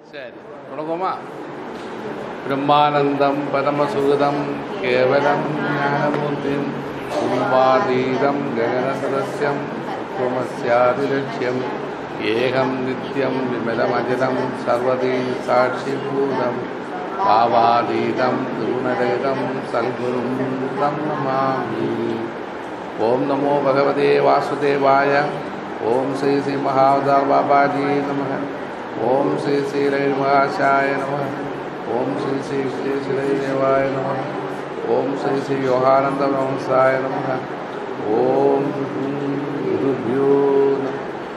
சரி தொடங்குமா பிரம்மானந்தம் பரமசுகதம் கேவலம் ஞானமூர்த்திம் உன்மாதீதம் ககனசதஸ்யம் त्वमस्यादिलक्ष्यम् ஏகம் நித்யம் விமலமஜலம் சர்வதீ சாட்சிபூதம் பாவாதீதம் திருணரகிதம் சல்குரும் தம் நமாமி ஓம் நமோ பகவதே வாசுதேவாய ஓம் ஸ்ரீ ஸ்ரீ மகாவதார் பாபாஜி நம ஓம் ஸ்ரீ ஸ்ரீ மகாஷாய நம ஓம் ஸ்ரீ ஸ்ரீ ஸ்ரீ ஸ்ரீதேவாய நம ஓம் ஸ்ரீ ஸ்ரீ யோகானந்த பிரமசாய நம ஓம் குருபியோ நம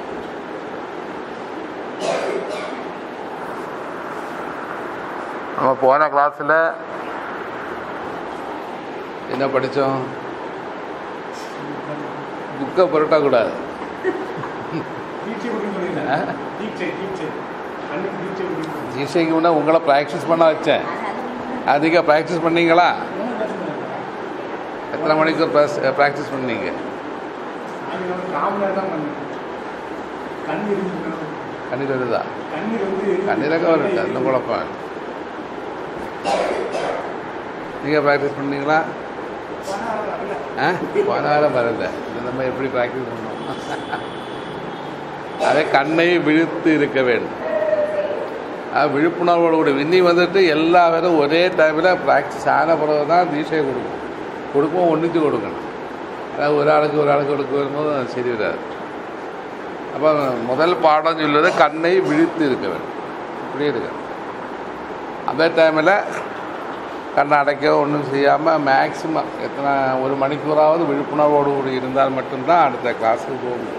நம்ம போன கிளாஸில் என்ன படித்தோம் புக்கை புரட்டக்கூடாது தீட்சை கொடுக்க சொல்லியிருந்தேன். ஆ? தீட்சை தீட்சை கண்ணுக்கு தீட்சை கொடுக்கணும். ஜிசைக்கு முன்னே உங்களை ப்ராக்டிஸ் பண்ண வச்சேன் அதிக ப்ராக்டிஸ் பண்ணீங்களா ஒண்ணும் பிரச்சனை இல்லை. எத்தனை மணிக்கு ப்ராக்டிஸ் பண்ணீங்க நாளைக்கு நம்ம காமலா தான் பண்ணணும். கண்ணீர் இருக்கணும். கண்ணீர் வருதா கண்ணீர் வந்து கண்ணீரக்க வரட்டு அந்த குழப்பம் நீங்கள் ப்ராக்டிஸ் பண்ணீங்களா ஆ போனாலும் வரல இது நம்ம எப்படி ப்ராக்டிஸ் பண்ணோம் அதே கண்ணை விழித்து இருக்க வேண்டும் அது விழிப்புணர்வோடு கூட இன்னி வந்துட்டு எல்லா பேரும் ஒரே டைமில் ப்ராக்டிஸ் ஆன பிறகு தான் தீட்சையை கொடுக்கும் கொடுக்கும் ஒன்றுத்து கொடுக்கணும் அதாவது ஒரு ஆளுக்கு ஒரு ஆளுக்கு கொடுக்க வரும்போது அது சரி வராது அப்போ முதல் பாடம் சொல்வது கண்ணை விழித்து இருக்க வேண்டும் இப்படி இருக்க அதே டைமில் கண்ணை அடைக்க ஒன்றும் செய்யாமல் மேக்ஸிமம் எத்தனை ஒரு மணிக்கூறாவது விழிப்புணர்வோடு கூடி இருந்தால் மட்டும்தான் அடுத்த கிளாஸுக்கு போக முடியும்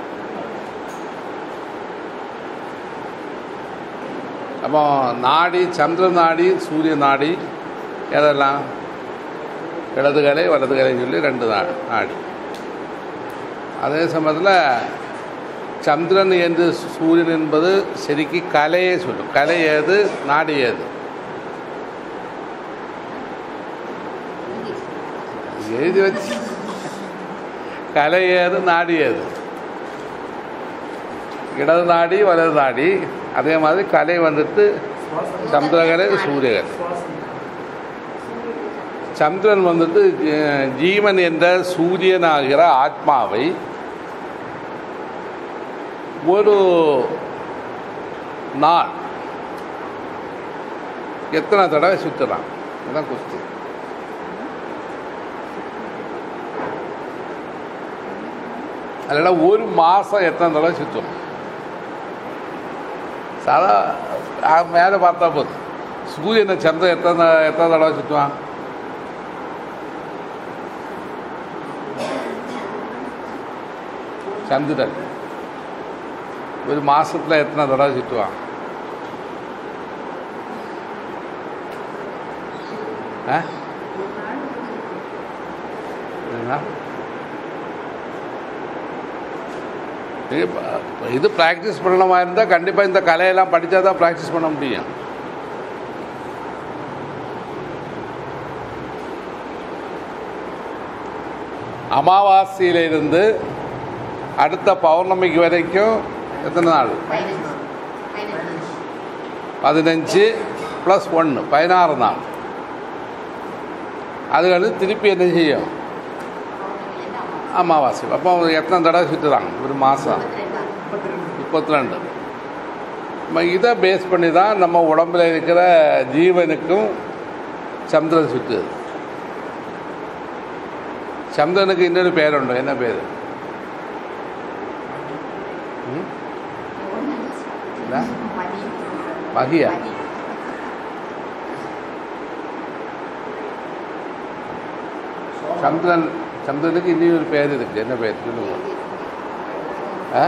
அப்போ நாடி சந்திர நாடி சூரிய நாடி எதெல்லாம் இடதுகலை வலதுகலை சொல்லி ரெண்டு நாடு நாடி அதே சமயத்தில் சந்திரன் என்று சூரியன் என்பது சரிக்கு கலையே சொல்லும் கலை ஏது நாடி ஏது எழுதி வச்சு கலை ஏது நாடி ஏது இடது நாடி வலது நாடி அதே மாதிரி கலை வந்துட்டு சந்திரகலை சூரியகலை சுவாசம். சந்திரன் வந்துட்டு அஹ், ஜீவன் என்ற சூரியனாகிற ஆத்மாவை ஒரு நாள் எத்தனை தடவை சுற்றலாம் இதுதான் கொஸ்டின் அதனால் ஒரு மாதம் எத்தனை தடவை சுற்றும் சாதா மேலே பார்த்தா போதும் சூரியனை சந்திரன் எத்தனை எத்தனை தடவை சுற்றுவான் சந்திரன் ஒரு மாசத்துல எத்தனை தடவை சுற்றுவான் ஆ? என்ன? இது ப- இது ப்ராக்டிஸ் பண்ண மாதிரி இருந்தால் கண்டிப்பாக இந்த கலையெல்லாம் படித்தா தான் ப்ராக்டிஸ் பண்ண முடியும் அமாவாசையிலிருந்து அடுத்த பௌர்ணமிக்கு வரைக்கும் எத்தனை நாள் பதினஞ்சு ப்ளஸ் ஒன்று பதினாறு நாள் அது வந்து திருப்பி என்ன செய்யும் அமாவாசை அப்போ எத்தனை தடவை சுற்றுறாங்க ஒரு மாதம் முப்பத்தி ரெண்டு. முப்பத்தி ரெண்டு நம்ம இதை பேஸ் பண்ணி தான் நம்ம உடம்புல இருக்கிற ஜீவனுக்கும் சந்திரன் சுற்றுது சந்திரனுக்கு இன்னொரு பேருண்டு என்ன பேர் ம்? என்ன? மகியா சந்திரன் சந்திரனுக்கு இன்னொரு பேர் இருக்கு என்ன பேர் சொல்லுங்க ஆ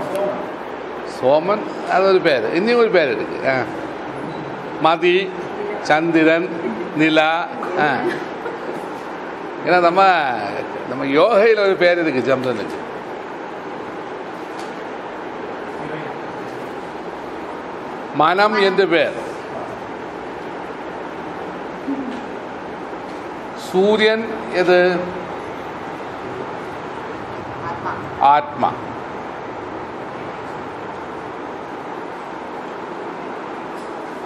சோமன் அது ஒரு பேர் இன்னும் ஒரு பேர் இருக்கு ஆ மதி சந்திரன் நிலா ஆ ஏன்னா நம்ம நம்ம யோகையில் ஒரு பேர் இருக்கு சந்திரனுக்கு மனம் என்று பேர் சூரியன் எது ஆத்மா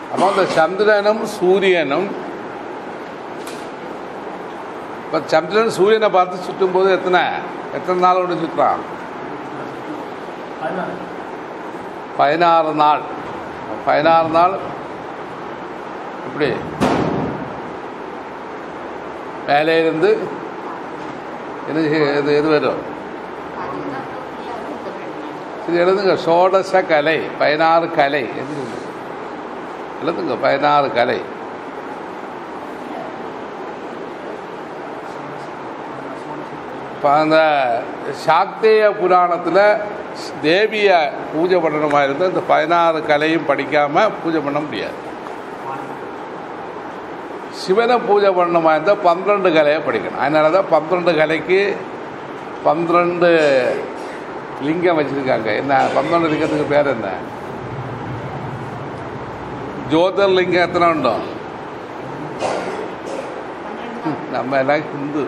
അപ്പോൾ அந்த சந்திரனும் சூரியனும் இப்போ சந்திரன் சூரியனை பார்த்து சுற்றும்போது எத்தனை எத்தனை நாள் கொண்டு சுற்றுறான் பதினாறு பதினாறு நாள் பதினாறு நாள் இப்படி மேலேருந்து இது இது இது வரும் இது எழுதுங்க சோடச கலை பதினாறு கலை எழுதுங்க எழுதுங்க பதினாறு கலை இப்போ அந்த சாக்தேய புராணத்தில் தேவியை பூஜை பண்ணணுமா இருந்தால் இந்த பதினாறு கலையும் படிக்காமல் பூஜை பண்ண முடியாது சிவனை பூஜை பண்ணணுமா இருந்தால் பன்னிரெண்டு கலையை படிக்கணும் அதனால தான் பன்னிரெண்டு கலைக்கு பன்னிரெண்டு லிங்கம் வச்சுருக்காங்க என்ன பன்னிரெண்டு லிங்கத்துக்கு பேர் என்ன ஜோதிர்லிங்கம் எத்தனை உண்டோ நம்ம எல்லாம் ஹிந்து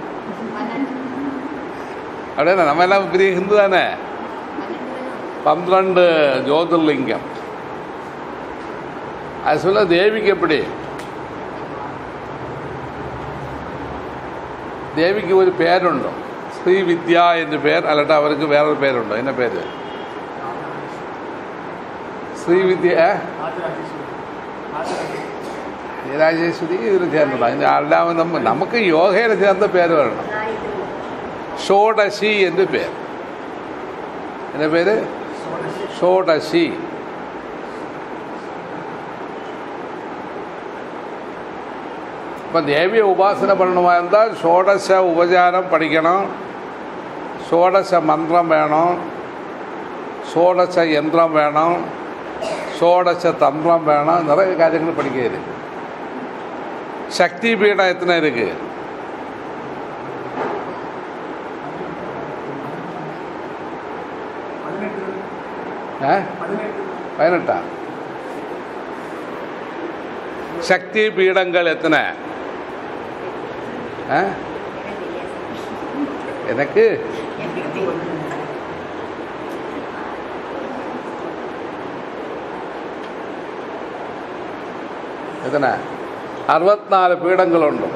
அப்படியே நம்ம எல்லாம் பெரிய ஹிந்து தானே பன்னிரண்டு ஜோதிர்லிங்கம் அது சொல்ல தேவிக்கு எப்படி ദേവിക്ക് ഒരു പേരുണ്ടോ ശ്രീ വിദ്യ എന്ന് പേർ അല്ലട്ട അവർക്ക് വേറൊരു പേരുണ്ടോ എന്ന പേര് ശ്രീവിദ്യ ഏ? രാജേശ്വരി ഇതിൽ ചേർന്നതാണ് അതിൻ്റെ എല്ലാം നമ്മ നമുക്ക് യോഗയിൽ ചേർന്ന പേര് വരണം ഷോഡശി എന്ന് പേര് എൻ്റെ പേര് ഷോഡശി இப்போ தேவியை உபாசனை பண்ணணுமா இருந்தால் ஷோடச உபச்சாரம் படிக்கணும் ஷோடச மந்திரம் வேணும் ஷோடச யந்திரம் வேணும் ஷோடச தந்திரம் வேணும் நிறைய காரியங்கள் படிக்க இருக்கு சக்தி பீடம் எத்தனை இருக்கு பதினெட்டு ஆ பதினெட்டு பதினெட்டா சக்தி பீடங்கள் எத்தனை ஆ எனக்கு எத்தனை அறுபத்தினாலு பீடங்களுண்டு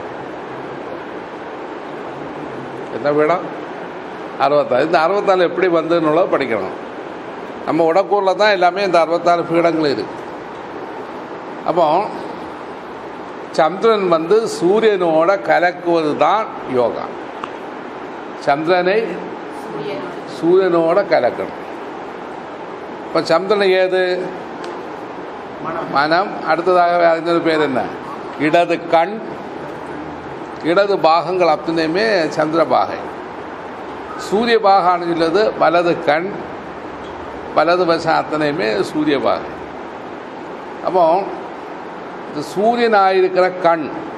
என்ன பீடம் அறுபத்தாறு இந்த அறுபத்தாலு எப்படி வந்துன்னுள்ளதை படிக்கணும் நம்ம உடக்கூரில் தான் எல்லாமே இந்த அறுபத்தாறு பீடங்கள் இருக்கு அப்போ சந்திரன் வந்து சூரியனோட கலக்குவது தான் யோகா சந்திரனை சூரியனோட கலக்கணும் இப்போ சந்திரன் ஏது மனம் மனம் அடுத்ததாக അതിനൊരു പേരെന്ന ഇടത് കൺ ഇടത് ഭാഗങ്ങൾ അത്തനെയുമേ ചന്ദ്രഭാഗം സൂര്യഭാഗമാണ് ഉള്ളത് വലത് കൺ വലത് വശം അത്തനെയുമേ സൂര്യഭാഗം അപ്പോൾ ഇത് സൂര്യനായിരിക്കുന്ന കൺ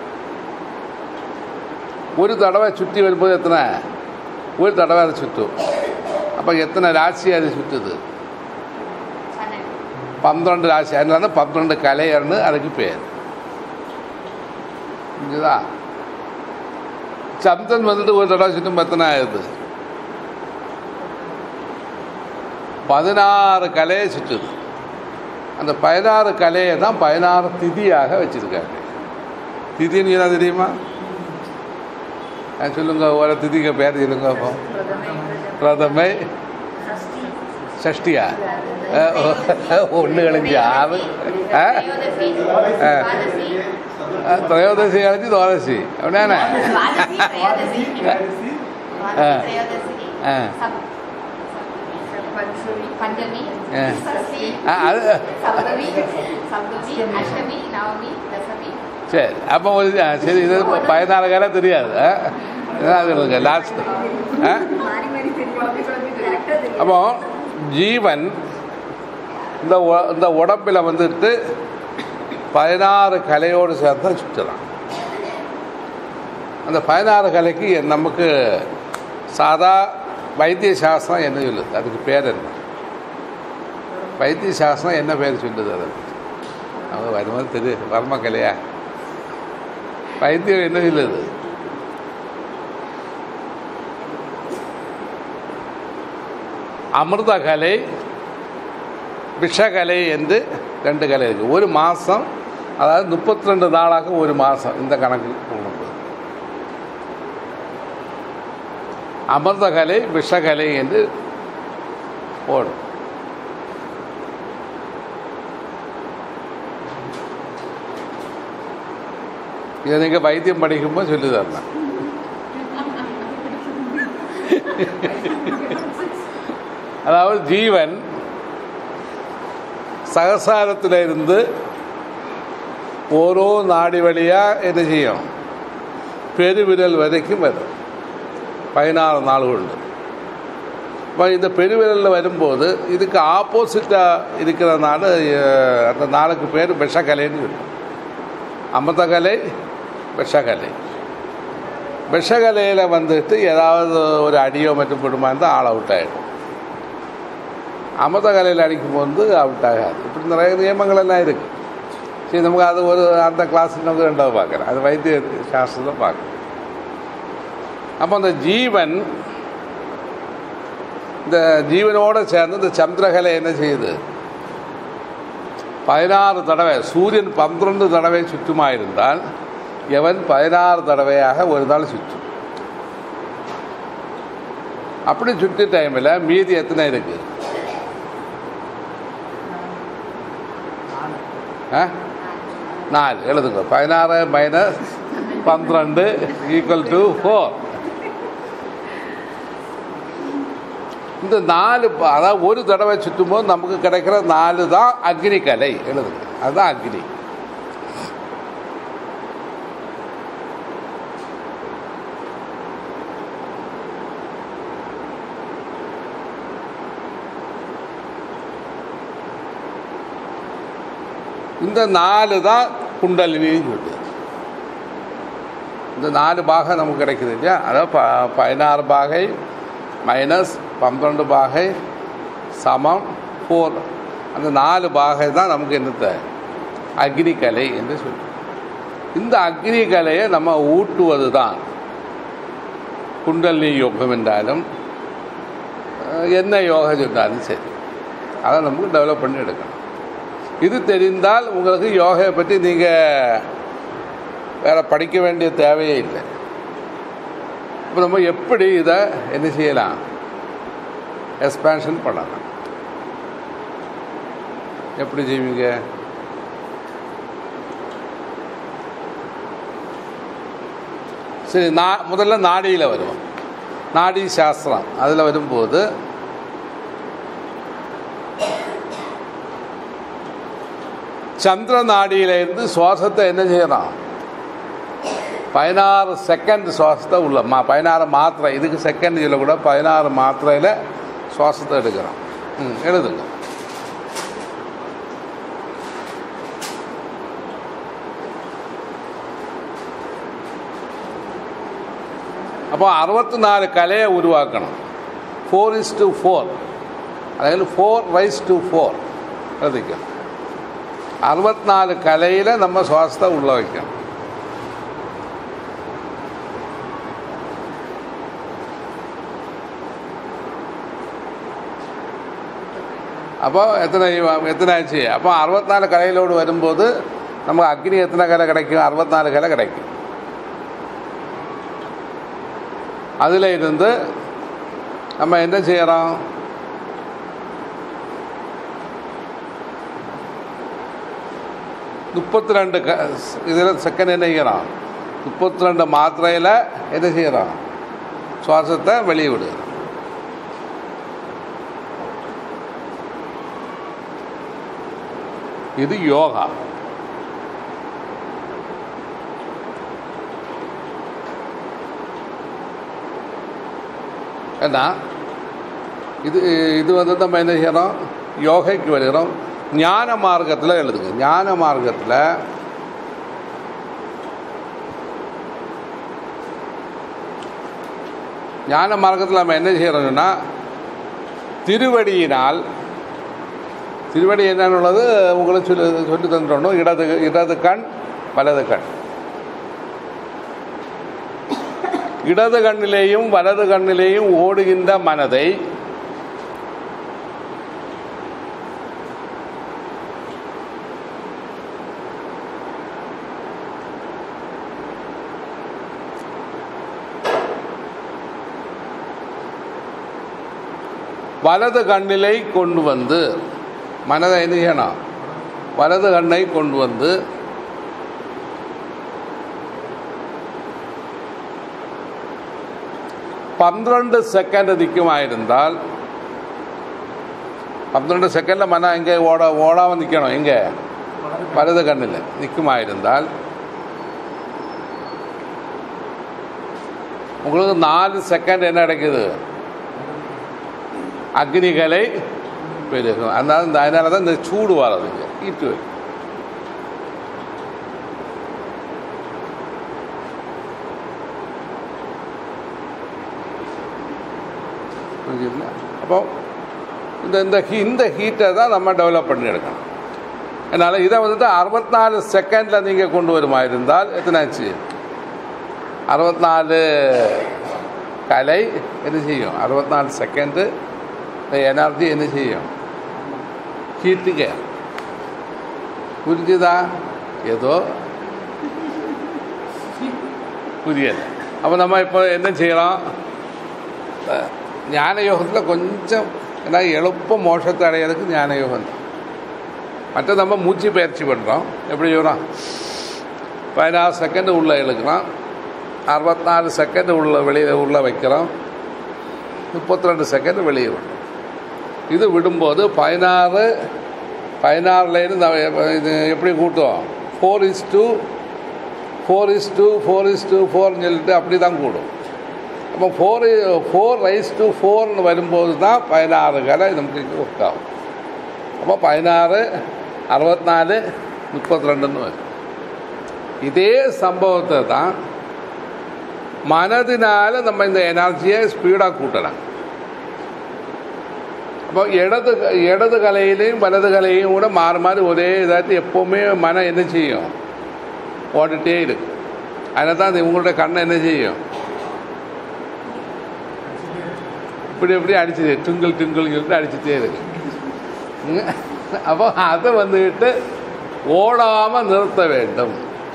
ഒരു തടവ ചുറ്റി വരുമ്പോൾ എത്ര ഒരു തടവ അത് ചുറ്റും അപ്പോൾ എത്ര രാശി അത് ചുറ്റുത് பന്ത്രண்டு ராசி அதனால தான் பന്ത്രண்டு கலையர்னு அதுக்கு பேர் புரிஞ்சுதா சந்திரன் வந்துட்டு ஒரு தடவை சுற்றும் எத்தனை ஆகுது பதினாறு கலையை சுற்றுது அந்த பதினாறு கலையை தான் பதினாறு திதியாக வச்சிருக்காங்க திதின்னு என்ன தெரியுமா ஆ, சொல்லுங்க ஒரு திதிக்கு பேர் சொல்லுங்க அப்போ பிரதமை ஷஷ்டியா ஒன்று கழிஞ்சு ஆறு ஆ? ஆ. ஆ, திரையோதசி கழிஞ்சு துவாதசி அப்படின்னா பஞ்சமி ஆ. சஷ்டி ஆ, அது சப்தமி சப்தமி அஷ்டமி நவமி தசமி சரி அப்போ ஒரு ஆ, சரி இது பதினாலு காலம் தெரியாது ஆ? என்ன சொல்லுங்க லாஸ்ட் ஆ மாறி மாறி தெரியும் கரெக்டாக தெரியும் அப்போ ஜீவன் இந்த உ- இந்த உடம்பில் வந்துட்டு பதினாறு கலையோடு சேர்த்து சுற்றலாம் அந்த பதினாறு கலைக்கு நமக்கு சாதா வைத்திய சாஸ்திரம் என்ன சொல்லுது அதுக்கு பேர் என்ன வைத்திய சாஸ்திரம் என்ன பேர் சொல்லுது அது அவங்க வரும்போது தெரியும் வர்ம கலையா வைத்தியம் என்ன சொல்லுது அமிர்த கலை விஷகலை என்று ரெண்டு கலை இருக்குது ஒரு மாதம் அதாவது முப்பத்தி ரெண்டு நாளாக ஒரு மாதம் இந்த கணக்கு உங்களுக்கு அமிர்தகலை விஷகலை என்று ஓடும் இதை நீங்கள் வைத்தியம் படிக்கும்போது சொல்லி தரலாம் அதாவது ஜீவன் சகசாரத்தில் இருந்து ஓரோ நாடி வழியாக என்ன செய்யும் பெருவிரல் வரைக்கும் வரும் பதினாறு நாள் உண்டு இப்போ இந்த பெருவிரலில் வரும்போது இதுக்கு ஆப்போசிட்டாக இருக்கிறதுனால அஹ், அந்த நாளுக்கு பேர் விஷகலைன்னு சொல்லுவோம் அமிர்தகலை விஷகலை விஷகலையில் வந்துட்டு ஏதாவது ஒரு அடியோ மற்றும் விடுமா இருந்தால் ஆள் அவுட் ஆகிடும் அமிர்தகலையில் அடிக்கும் போது அவுட் ஆகாது இப்படி நிறைய நியமங்கள் எல்லாம் இருக்குது சரி நமக்கு அது ஒரு அந்த கிளாஸ் நமக்கு ரெண்டாவது பார்க்குறேன் அது வைத்திய சாஸ்திரத்தில் பார்க்குறேன் அப்போ அந்த ஜீவன் இந்த ஜீவனோடு சேர்ந்து இந்த சந்திரகலை என்ன செய்யுது பதினாறு தடவை சூரியன் பன்னிரண்டு தடவை சுற்றுமாயிருந்தால் எவன் பதினாறு தடவையாக ஒரு நாள் சுற்றும் அப்படி சுற்றி டைமில் மீதி எத்தனை இருக்கு ஆ நாலு எழுதுங்க பதினாறு மைனஸ் பன்னிரண்டு ஈக்குவல் டு ஃபோர் இந்த நாலு ப- அதாவது ஒரு தடவை சுற்றும்போது நமக்கு கிடைக்கிற நாலு தான் அக்னி கலை எழுதுங்க அதுதான் அக்னி இந்த நாலு தான் குண்டலினின்னு சொல்லுது இந்த நாலு பாகம் நமக்கு கிடைக்குது இல்லையா அதாவது ப பதினாறு பாகை மைனஸ் பன்னிரெண்டு பாகை சமம் ஃபோர் அந்த நாலு பாகை தான் நமக்கு என்னத்த அக்னி கலை என்று சொல்லுவோம் இந்த அக்னி கலையை நம்ம ஊட்டுவது தான் குண்டலினி யோகம் என்றாலும் அஹ், என்ன யோகம் சொன்னாலும் சரி அதை நமக்கு டெவலப் பண்ணி எடுக்கணும் இது தெரிந்தால் உங்களுக்கு யோகையை பற்றி நீங்கள் வேற படிக்க வேண்டிய தேவையே இல்லை இப்போ நம்ம எப்படி இதை என்ன செய்யலாம் எக்ஸ்பேன்ஷன் பண்ணலாம் எப்படி செய்வீங்க சரி நா முதல்ல நாடியில் வருவோம் நாடி சாஸ்திரம் அதில் வரும்போது சந்திர நாடியிலிருந்து சுவாசத்தை என்ன செய்யலாம் பதினாறு செகண்ட் சுவாசத்தை உள்ள மா பதினாறு மாத்திரை இதுக்கு செகண்ட் சொல்லக்கூட பதினாறு மாத்திரையில் சுவாசத்தை எடுக்கிறோம் ம் எழுதுங்க அப்போ அறுபத்தி நாலு கலையை உருவாக்கணும் ஃபோர் இஸ் டு ஃபோர் அதாவது ஃபோர் ரைஸ் டு ஃபோர் எழுதிக்கணும் அறுபத்தி நாலு கலையில் நம்ம சுவாசத்தை உள்ள வைக்கணும் அப்போ எத்தனை எத்தனை ஆச்சு அப்போ அறுபத்தினாலு கலையிலோடு வரும்போது நமக்கு அக்னி எத்தனை கலை கிடைக்கும் அறுபத்தினாலு கலை கிடைக்கும் அதில் இருந்து நம்ம என்ன செய்கிறோம் முப்பத்தி ரெண்டு க இதில் செகண்ட் என்ன செய்கிறோம் முப்பத்தி ரெண்டு மாத்திரையில் என்ன செய்கிறோம் சுவாசத்தை வெளியே விடுகிறோம் இது யோகா ஏன்னா இது இது வந்து நம்ம என்ன செய்யறோம் யோகைக்கு வருகிறோம் ஞான மார்க்கத்தில் எழுதுங்க ஞான மார்க்கத்தில் ஞான மார்க்கத்தில் நம்ம என்ன செய்கிறோம்னா திருவடியினால் திருவடி என்னன்னு உள்ளது உங்களுக்கு சொல்லி சொல்லி தந்துடணும் இடது இடது கண் வலது கண் இடது கண்ணிலேயும் வலது கண்ணிலேயும் ஓடுகின்ற மனதை வலது கண்ணிலை கொண்டு வந்து மனதை என்ன செய்யணும் வலது கண்ணை கொண்டு வந்து പന്ത്രണ്ട് സെക്കൻഡ് നിൽക്കുമായിരുന്നാൽ പന്ത്രണ്ട് സെക്കൻഡിൽ മന എങ്കെ ഓട ഓടാമ നിൽക്കണോ എങ്കെ വലത് കണ്ണിൽ നിൽക്കുമായിരുന്നാൽ உங்களுக்கு நாலு செகண்ட் என்ன கிடைக்குது அக்னிகளை பெருகும் அதனால இந்த அதனால தான் இந்த சூடு வர்றதுங்க ஹீட்டு புரிஞ்சுதுங்களா அப்போ இந்த இந்த ஹீ இந்த ஹீட்டை தான் நம்ம டெவலப் பண்ணி எடுக்கணும் அதனால் இதை வந்துட்டு அறுபத்தினாலு செகண்டில் நீங்கள் கொண்டு வருமா இருந்தால் எத்தனை ஆச்சு அறுபத்தினாலு கலை என்ன செய்யும் அறுபத்தினாலு செகண்டு இந்த எனர்ஜி என்ன செய்யும் ஹீட்டுக்கு புரிஞ்சுதா ஏதோ புரியல அப்போ நம்ம இப்போ என்ன செய்யலாம் அஹ், ஞான யோகத்தில் கொஞ்சம் ஏன்னா எളുப்ப மோட்சத்தை அடையிறதுக்கு ஞான யோகம் தான் மற்ற நம்ம மூச்சு பயிற்சி பண்ணுறோம் எப்படி செய்யறோம் பதினாறு செகண்ட் உள்ளே இழுக்கிறோம் அறுபத்தினாலு செகண்ட் உள்ள வெளியே உள்ளே வைக்கிறோம் முப்பத்தி ரெண்டு செகண்ட் வெளியே விடுறோம் இது விடும்போது பதினாறு பதினாறுலேருந்து இது எப்படி கூட்டுவோம் four is to four is to four is to ஃபோர்னு சொல்லிட்டு அப்படி தான் கூடும் அப்போ ஃபோர் ஃபோர் ரைஸ் டு ஃபோர்னு வரும்போது தான் பதினாறு கலை நமக்கு ஒர்க் ஆகும் அப்போ பதினாறு அறுபத்தினாலு முப்பத்தி ரெண்டுன்னு வரும் இதே சம்பவத்தை தான் மனதினால நம்ம இந்த எனர்ஜியை ஸ்பீடாக கூட்டலாம் அப்போ இடது இடது கலையிலையும் வலது கலையும் கூட மாறி மாறி ஒரே இதாட்டு எப்போவுமே மனம் என்ன செய்யும் ஓடிட்டே இருக்கு அதனால தான் உங்களுடைய கண்ணை என்ன செய்யும் இப்படி இப்படி அடிச்சுது டுங்கிள் டுங்கிள் சொல்லிட்டு அடிச்சுட்டே இருக்கு ம். அப்போ அதை வந்துட்டு ஓடாமல் நிறுத்த வேண்டும்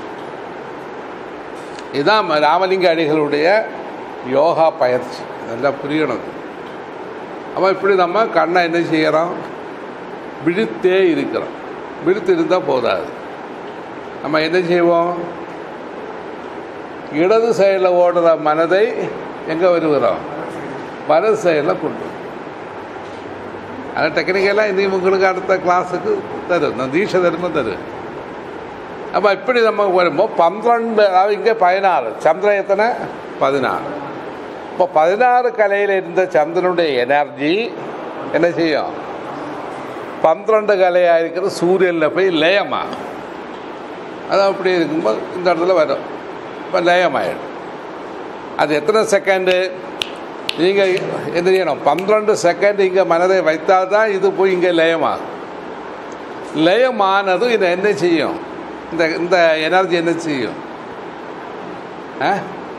இதுதான் ராமலிங்க அடிகளுடைய யோகா பயிற்சி நல்லா புரியணும் அப்போ இப்படி நம்ம கண்ணை என்ன செய்கிறோம் விழித்தே இருக்கிறோம் விழித்து இருந்தால் போதாது நம்ம என்ன செய்வோம் இடது சைடில் ஓடுற மனதை எங்கே வருகிறோம் வலது சைடில் கொண்டு வரும். அது டெக்னிக்கலாக இனி உங்களுக்கு அடுத்த கிளாஸுக்கு தரும் நான் தீட்சை தரும்போது தரும் அப்போ இப்படி நம்ம வரும்போது பന്ത്രണ്ട് அதாவது இங்கே பதினாறு சந்திரன் எத்தனை பதினாறு இப்போ பதினாறு கலையில் இருந்த சந்திரனுடைய எனர்ஜி என்ன செய்யும் பന്ത്രണ്ട് கலையாக இருக்கிற சூரியனில் போய் லயமா அது அப்படி இருக்கும்போது இந்த இடத்துல வரும் இப்போ லயமாயிடும் அது எத்தனை செகண்டு நீங்கள் என்ன செய்யணும் பന്ത്രണ്ട് செகண்ட் இங்கே மனதை வைத்தால் தான் இது போய் இங்கே லயமாகும் லயமானதும் இதை என்ன செய்யும் இந்த இந்த எனர்ஜி என்ன செய்யும் ஆ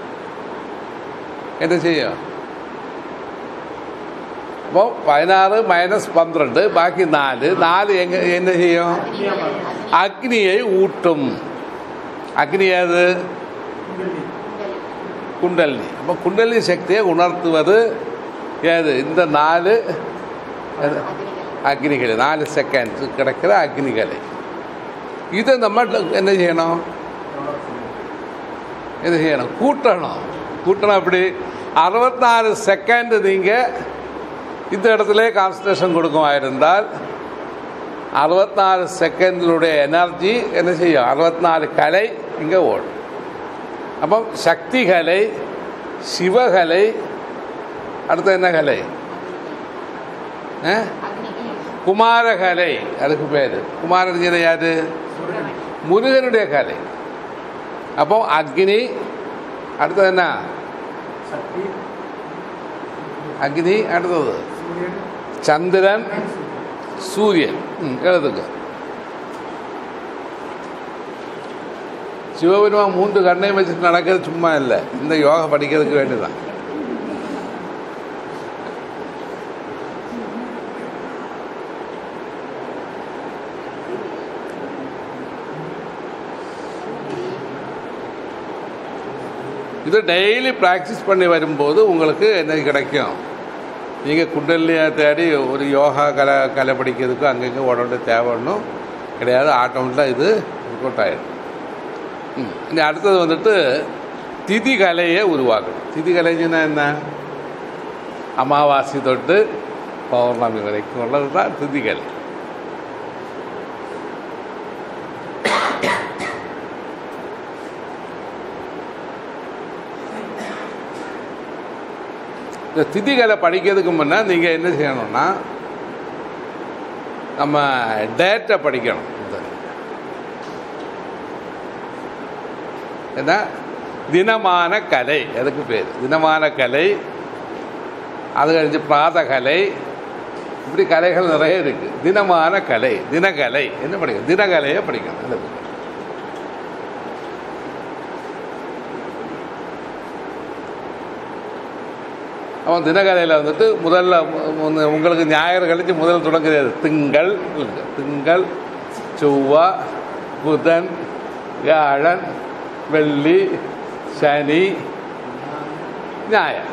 என்ன செய்யும் അപ്പോൾ പതിനാറ് മൈനസ് പന്ത്രണ്ട് ബാക്കി നാല് നാല് എങ്ങ എന്നെ ചെയ്യും അഗ്നിയെ ഊട്ടും അഗ്നി ഏത് കുണ്ടലിനി അപ്പോൾ കുണ്ടലിനി ശക്തിയെ ഉണർത്തുவது ഏത് இந்த നാല് ഏത്? അഗ്നികളി നാല് സെക്കൻഡ്സ് കിടക്കുന്ന അഗ്നികളി ഇത് നമ്മൾ என்ன ചെയ്യണം இது செய்யணும் கூட்டணும் கூட்டணும் அப்படி அறுபத்தினாலு செகண்ட் நீங்கள் இந்த இடத்துல கான்சன்ட்ரேஷன் கொடுக்குமாயிருந்தால் அறுபத்தினாலு செகண்டினுடைய எனர்ஜி என்ன செய்யும் அறுபத்தினாலு கலை இங்கே ஓடும் அப்போ சக்தி கலை சிவகலை அடுத்து என்ன கலை ஆ? குமாரகலை அதுக்கு பேர் குமாரஜன யாரு முருகனுடைய கலை அப்போ அக்னி அடுத்தது என்ன சக்தி அக்னி அடுத்தது சூரியன் சந்திரன் சூரியன் ம், எழுதுங்க சிவபெருமான் மூன்று கண்ணையும் வச்சுட்டு நடக்கிறது சும்மா இல்லை இந்த யோகா படிக்கிறதுக்கு வேண்டியதான் இது டெய்லி ப்ராக்டிஸ் பண்ணி வரும்போது உங்களுக்கு என்ன கிடைக்கும் நீங்கள் குண்டலினியை தேடி ஒரு யோகா கலை கலை படிக்கிறதுக்கு அங்கங்கே உடம்பு தேவை ஒன்றும் கிடையாது ஆட்டோமேட்டிக்காக இது ஒர்க் அவுட் ஆகிடும் ம் இனி அடுத்தது வந்துட்டு திதி கலையை உருவாக்கணும் திதி கலைஞ்சுன்னா என்ன அமாவாசை தொட்டு பௌர்ணமி வரைக்கும் உள்ளது தான் திதி கலை இந்த திதிகளை படிக்கிறதுக்கு முன்னே நீங்கள் என்ன செய்யணும்னா நம்ம டேட்டை படிக்கணும் என்ன தினமான கலை அதுக்கு பேர் தினமான கலை அது கழிஞ்சு பிராத கலை இப்படி கலைகள் நிறைய இருக்கு தினமான கலை தினகலை என்ன படிக்கணும் தினகலையை படிக்கணும் அதுக்கு. அவன் தினகலையில் வந்துட்டு முதல்ல மு- உங்களுக்கு ஞாயிறு கழிச்சு முதல் தொடங்குறது திங்கள் இருக்கு. திங்கள் செவ்வா புதன் வியாழன் வெள்ளி சனி ஞாயிறு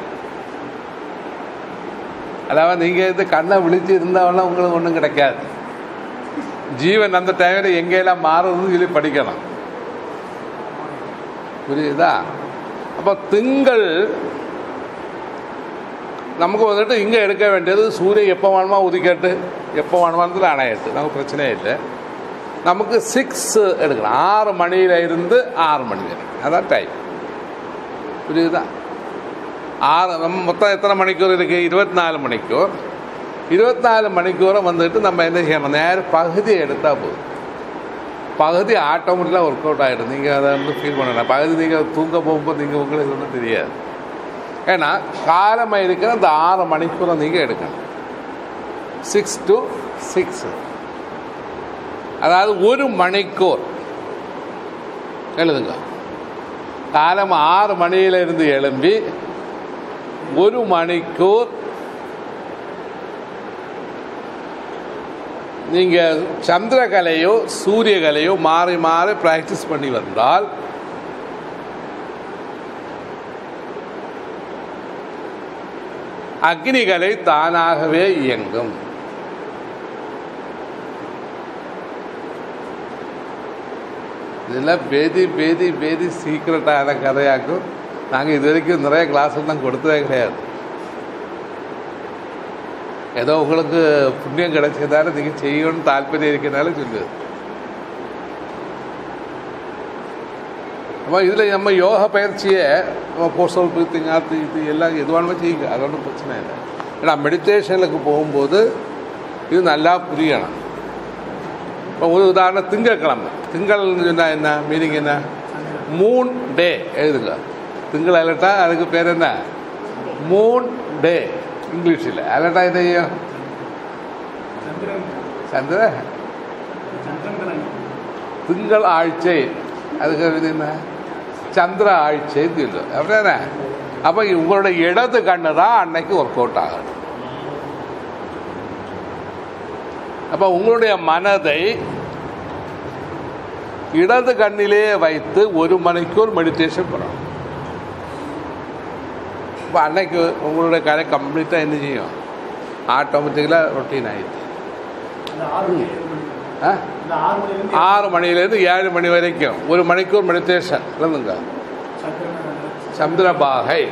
அதாவது நீங்கள் இது கண்ணை விழிச்சு இருந்தாவெல்லாம் உங்களுக்கு ஒன்றும் கிடைக்காது ஜீவன் அந்த டைமில் எங்கெல்லாம் மாறுதுன்னு சொல்லி படிக்கணும் புரியுதா அப்போ திங்கள் நமக்கு வந்துட்டு இங்கே எடுக்க வேண்டியது சூரியன் எப்போ வேணுமா உதிக்கட்டு எப்போ வேணுமானதில் அணையட்டு நமக்கு பிரச்சனையே இல்லை நமக்கு சிக்ஸ் எடுக்கணும் ஆறு மணியில் இருந்து ஆறு மணி வரை அதான் டைம் புரியுதா ஆறு நம்ம மொத்தம் எத்தனை மணிக்கூர் இருக்குது இருபத்தி நாலு மணிக்கூர் இருபத்தி நாலு மணிக்கூரை வந்துட்டு நம்ம என்ன செய்யணும் நேரம் பகுதி எடுத்தால் போதும் பகுதி ஆட்டோமேட்டிக்காக ஒர்க் அவுட் ஆகிடும் நீங்கள் அதை வந்து ஃபீல் பண்ணணும் பகுதி நீங்கள் தூங்க போகும்போது நீங்கள் உங்களுக்கு ஒன்றும் தெரியாது ஏன்னா காலமாக இருக்கிற அந்த ஆறு மணிக்கூரை நீங்கள் எடுக்கணும் சிக்ஸ் டு சிக்ஸ் அதாவது ஒரு மணிக்கூர் எழுதுங்க காலம் ஆறு மணியிலிருந்து எழும்பி ஒரு மணிக்கூர் நீங்கள் சந்திரகலையோ சூரியகலையோ மாறி மாறி ப்ராக்டிஸ் பண்ணி வந்தால் அக்னிகலை தானாகவே இயங்கும் இதெல்லாம் பேதி பேதி பேதி சீக்கிரட்டான கதையாக்கும் நாங்கள் இது வரைக்கும் நிறைய கிளாஸ் தான் கொடுத்ததே கிடையாது ஏதோ உங்களுக்கு புண்ணியம் கிடைச்சதால நீங்கள் செய்யணும்னு தாല്പര്യം இருக்கிறனால சொல்லுது அப்போ இதில் நம்ம யோகா பயிற்சியை நம்ம போஸ்டல் பிரீத்திங் ஆத்து இது எல்லாம் எது வேணுமோ செய்யுங்க அது ஒன்றும் பிரச்சனை இல்லை ஏன்னா மெடிடேஷனுக்கு போகும்போது இது நல்லா புரியணும் இப்போ ஒரு உதாரணம் திங்கட்கிழமை திங்கள்னு சொன்னால் என்ன மீனிங் என்ன மூன் டே எழுதுங்க திங்கள் அலட்டா அதுக்கு பேர் என்ன மூன் டே இங்கிலீஷில் அலட்டா என்ன செய்யும் சந்திரன் சந்திர சந்திரன் திங்கள் ஆഴ്ചை அதுக்கு இது என்ன சந்திர ஆഴ്ചைன்னு சொல்லும் அப்படிதானே அப்போ உங்களோட இடது கண்ணு தான் அன்னைக்கு ஒர்க் அவுட் ஆகணும் அப்போ உங்களுடைய மனதை இடது கண்ணிலே வைத்து ஒரு மணிக்கூர் மெடிடேஷன் பண்ணணும் இப்போ அன்னைக்கு உங்களுடைய கலை கம்ப்ளீட்டாக என்ன செய்யும் ஆட்டோமேட்டிக்கலாக ரொட்டீன் ஆயிடுது இந்த ஆறு மணி ஏழு மணி ஆ இந்த ஆறு மணிலேருந்து ஆறு மணிலேருந்து ஏழு மணி வரைக்கும் ஒரு மணிக்கூர் மெடிடேஷன் இல்லைங்க சந்திரன் சந்திரபாகை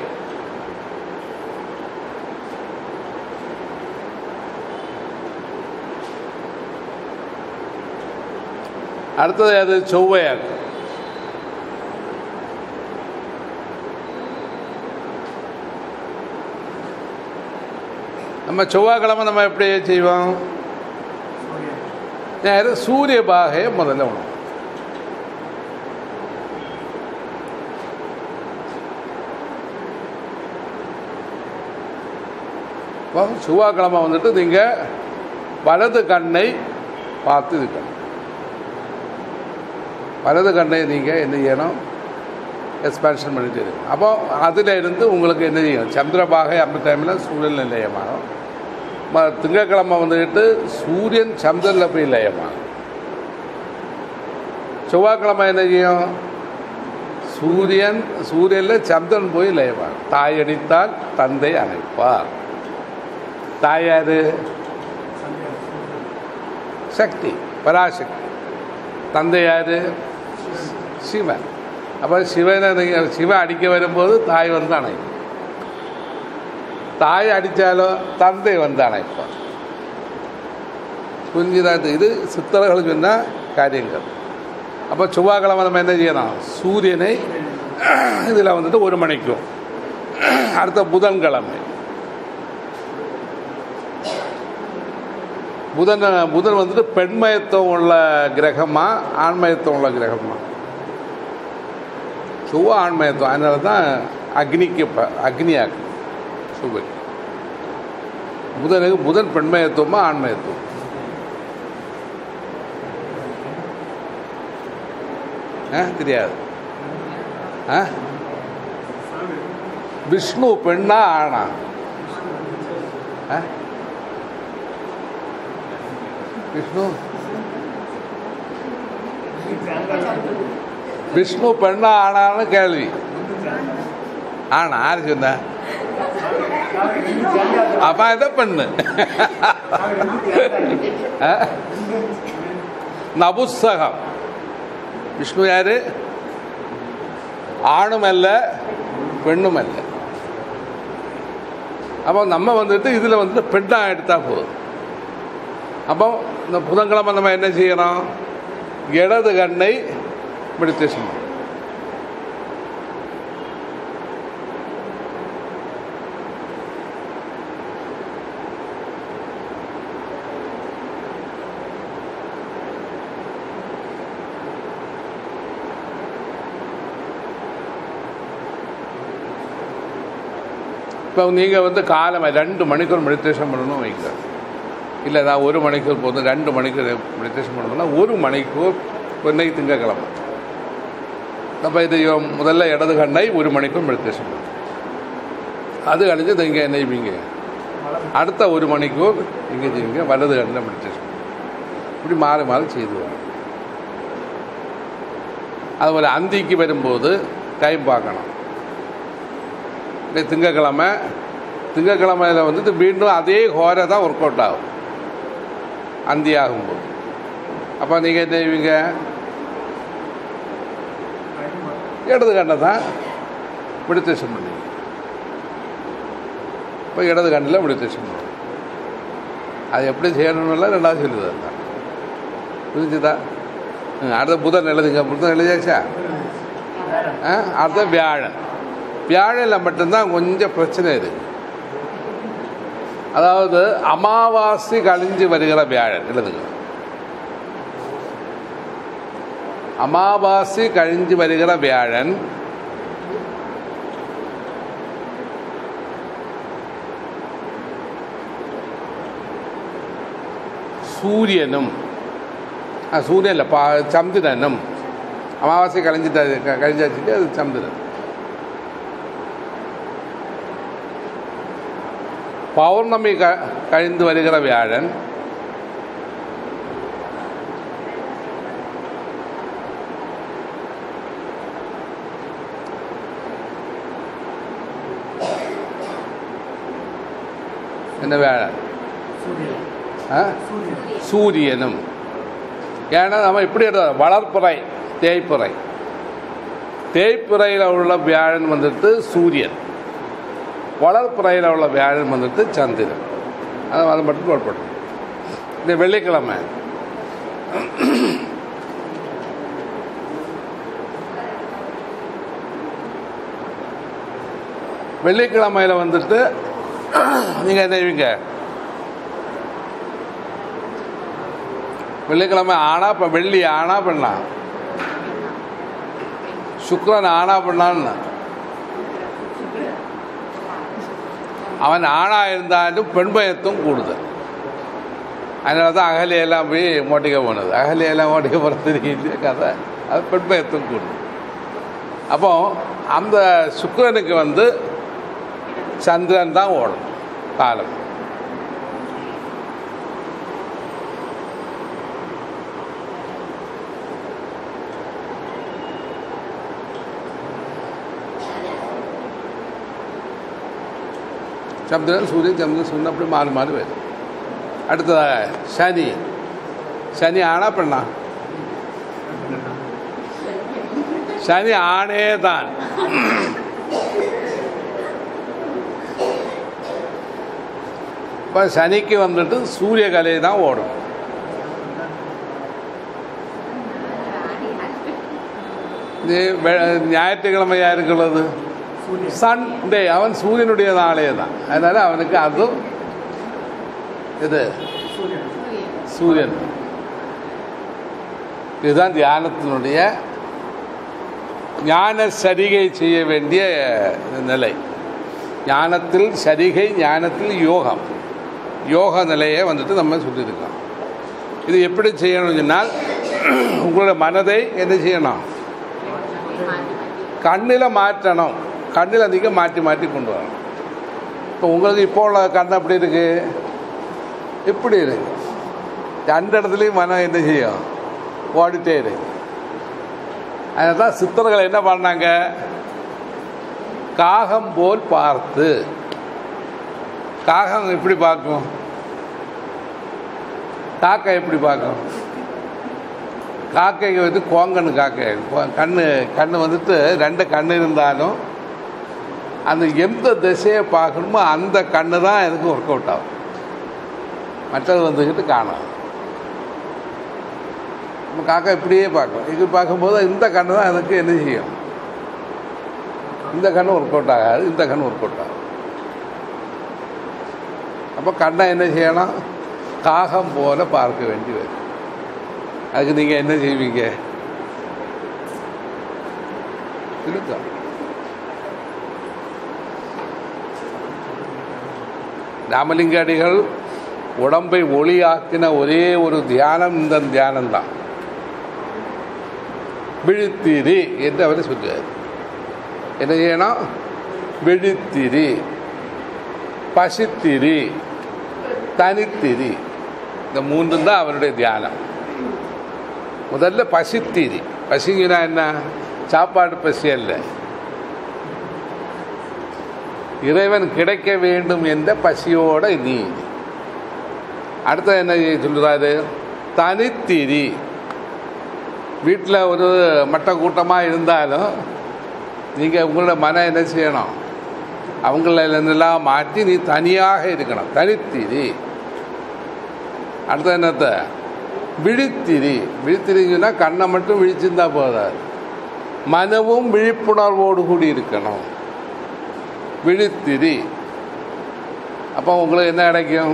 அடுத்தது அது செவ்வையாக்கு நம்ம செவ்வாய்க்கிழமை நம்ம எப்படி செய்வோம் சூரியன் நேரம் சூரிய பாகையை முதல்ல உணவு இப்போ செவ்வாய்க்கிழமை வந்துட்டு நீங்கள் வலது கண்ணை பார்த்து இருக்கணும் வலது கண்ணை நீங்கள் என்ன செய்யணும் எக்ஸ்பான்ஷன் பண்ணிட்டு இருக்கணும் அப்போ அதில் இருந்து உங்களுக்கு என்ன செய்யும் சந்திரபாகை அந்த டைமில் சூழல் நிலையமாகும் ம- திங்கட்கிழமை வந்துட்டு சூரியன் சந்திரனில் போய் லயமாகும் செவ்வாய்க்கிழமை என்ன செய்யும் சூரியன் சூரியனில் சந்திரன் போய் லயமாகும் தாய் அடித்தால் தந்தை அணைப்பார் தாயார் சக்தி பராசக்தி தந்தையார் சிவன் அப்போ சிவனை நீங்க- சிவன் அடிக்க வரும்போது தாய் வந்து அணையும் தாய் அடித்தாலோ தந்தை வந்து அணைப்பான் புரிஞ்சுதான் இது சித்தர்கள் சொன்ன காரியங்கள் அப்போ செவ்வாய்க்கிழமை நம்ம என்ன செய்யணும் சூரியனை இதில் வந்துட்டு ஒரு மணிக்கும் அடுத்த புதன்கிழமை புதன் புதன் வந்துட்டு பெண்மயத்துவம் உள்ள கிரகமா ஆண்மயத்துவம் உள்ள கிரகமா சுவ ஆண்மயத்துவம் அதனால தான் அக்னிக்கு ப- அக்னியாக்கு சுவை புதனுக்கு புதன் பெண்மயத்துவமா ஆண்மயத்துவம் ஆ தெரியாது ஆ விஷ்ணு பெண்ணா ஆணா ஆ விஷ்ணு விஷ்ணு பெண்ணா ஆனான்னு கேள்வி ஆனா யாரு சொன்ன அப்ப இதை பெண்ணு ஆ? நபுஸ்தகம் விஷ்ணு யாரு ஆணும் அல்ல பெண்ணும் அல்ல அப்போ நம்ம வந்துட்டு இதில் வந்துட்டு பெண்ணாக எடுத்தால் போதும் அப்போ இந்த புதன்கிழமை நம்ம என்ன செய்யணும் இடது கண்ணை மெடிடேஷன் பண்ணணும். இப்போ நீங்கள் வந்து காலம் ரெண்டு மணிக்கூர் மெடிடேஷன் பண்ணணும் வைங்க இல்லை நான் ஒரு மணிக்கூர் போதும் ரெண்டு மணிக்கூர் மெடிடேஷன் பண்ணணும்னா ஒரு மணிக்கூர் இன்னைக்கு திங்கக்கிழமை அப்போ இது முதல்ல இடது கண்ணை ஒரு மணிக்கூர் மெடிடேஷன் பண்ணணும் அது கழிஞ்சு இது இங்கே என்னைவீங்க அடுத்த ஒரு மணிக்கூர் இங்கே செய்வீங்க வலது கண்ணில் மெடிடேஷன் இப்படி மாறி மாறி செய்து வரணும் அதுபோல் அந்திக்கு வரும்போது டைம் பார்க்கணும் இந்த திங்கக்கிழமை திங்கக்கிழமையில் வந்துட்டு மீண்டும் அதே ஹோரை தான் ஒர்க் அவுட் ஆகும் அந்தி ஆகும்போது அப்போ நீங்கள் என்ன செய்வீங்க இடது கண்ணை தான் மெடிடேஷன் பண்ணுவீங்க இப்போ இடது கண்ணில் மெடிடேஷன் பண்ணுவோம் அது எப்படி செய்யணும்னுலாம் ரெண்டாவது சொல்லுது அதுதான் புரிஞ்சுதா ம், அடுத்த புதன் எழுதுங்க புதன் எழுதியாச்சா ஆ, அடுத்த வியாழன் வியாழனில் மட்டும்தான் கொஞ்சம் பிரச்சனை இருக்கு அதாவது அமாவாசை கழிஞ்சு வருகிற வியாழன் எழுதுங்க அமாவாசை கழிஞ்சு வருகிற வியாழன் സൂര്യനും ആ സൂര്യനല്ല പാ ചന്ദ്രനും അമാവാസി കളഞ്ഞിട്ട് കഴിഞ്ഞാച്ചിട്ട് അത് ചന്ദ്രൻ പൗർണമി ക- കഴിഞ്ഞു വരുகிற വ്യാഴൻ என்ன വ്യാഴൻ ஆ சூரியனும் ஏன்னா நம்ம இப்படி எடுத்தோம் வளர்ப்புறை தேய்ப்புறை தேய்ப்புறையில் உள்ள வியாழன் வந்துட்டு சூரியன் வளர்ப்புறையில் உள்ள வியாழன் வந்துட்டு சந்திரன் அது அதை மட்டும் நோட் பண்ணும் இந்த வெள்ளிக்கிழமை வெள்ளிக்கிழமையில் வந்துட்டு நீங்கள் என்ன செய்வீங்க வெள்ளிக்கிழமை ஆனா இப்போ வெள்ளி ஆனா பெண்ணா சுக்கிரன் ஆனா பெண்ணான்னு அவன் ஆணா இருந்தாலும் பெண்பயத்தும் கூடுதல் அதனால தான் அகலியெல்லாம் போய் மோட்டிக்க போனது அகலியெல்லாம் மோட்டிக்க போகிறது கதை அது பெண்பயத்தும் கூடும் அப்போ அந்த சுக்கிரனுக்கு வந்து சந்திரன் தான் ஓடும் காலம் சந்திரன் சூரியன் சந்திரன் சூரியன் அப்படி மாறி மாறி வரும் அடுத்ததாக சனி சனி ஆனா பெண்ணா சனி ஆணே தான் இப்போ சனிக்கு வந்துட்டு சூரியகலை தான் ஓடும் இது வெ- ஞாயிற்றுக்கிழமை யாருக்குள்ளது சன் டே அவன் சூரியனுடைய நாளே தான் அதனால அவனுக்கு அதுவும் இது சூரியன் இதுதான் தியானத்தினுடைய ஞான சரிகை செய்ய வேண்டிய நிலை ஞானத்தில் சரிகை ஞானத்தில் யோகம் யோக நிலையை வந்துட்டு நம்ம சொல்லியிருக்கோம் இது எப்படி செய்யணும்னு சொன்னால் உங்களோட மனதை என்ன செய்யணும் கண்ணில் மாற்றணும் கண்ணில் நீங்கள் மாற்றி மாற்றி கொண்டு வரணும் இப்போ உங்களுக்கு இப்போ உள்ள கண் அப்படி இருக்கு இப்படி இருக்கு ரெண்டு இடத்துலையும் மனம் என்ன செய்யும் ஓடிட்டே இருக்கு அதுதான் சித்தர்கள் என்ன பண்ணாங்க காகம் போல் பார்த்து காகம் எப்படி பார்க்கும் காக்கை எப்படி பார்க்கும் காக்கைக்கு வந்து கோங்கன்னு காக்கை கோ- கண்ணு கண்ணு வந்துட்டு ரெண்டு கண்ணு இருந்தாலும் அந்த எந்த திசையை பார்க்கணுமோ அந்த கண்ணு தான் எனக்கு ஒர்க் அவுட் ஆகும் மற்றது வந்துக்கிட்டு காணும் நம்ம காக்கா இப்படியே பார்க்கும் இது பார்க்கும்போது இந்த கண்ணு தான் எனக்கு என்ன செய்யும் இந்த கண்ணு ஒர்க் அவுட் ஆகாது இந்த கண்ணு ஒர்க் அவுட் ஆகும் அப்போ கண்ணை என்ன செய்யணும் காகம் போல பார்க்க வேண்டி வரும் அதுக்கு நீங்கள் என்ன செய்வீங்க இருக்கும் ராமலிங்க அடிகள் உடம்பை ஒளியாக்கின ஒரே ஒரு தியானம் இந்த தியானம்தான் விழித்திரி என்று அவர் சொல்றார் என்ன செய்யணும் விழித்திரி பசித்திரி தனித்திரி இந்த மூன்றும் தான் அவருடைய தியானம் முதல்ல பசித்திரி பசிங்கன்னா என்ன சாப்பாடு பசி அல்ல இறைவன் கிடைக்க வேண்டும் என்ற பசியோட நீ அடுத்து என்ன சொல்றாரு தனித்திரி வீட்டில் ஒரு மட்ட கூட்டமாக இருந்தாலும் நீங்கள் உங்களோட மனம் என்ன செய்யணும் அவங்களெல்லாம் மாற்றி நீ தனியாக இருக்கணும் தனித்திரி அடுத்து என்னத்த விழித்திரி விழித்திரிங்கன்னா கண்ணை மட்டும் விழிச்சிருந்தா போதாது மனமும் விழிப்புணர்வோடு கூடி இருக்கணும் விழித்திரி அப்போ உங்களுக்கு என்ன கிடைக்கும்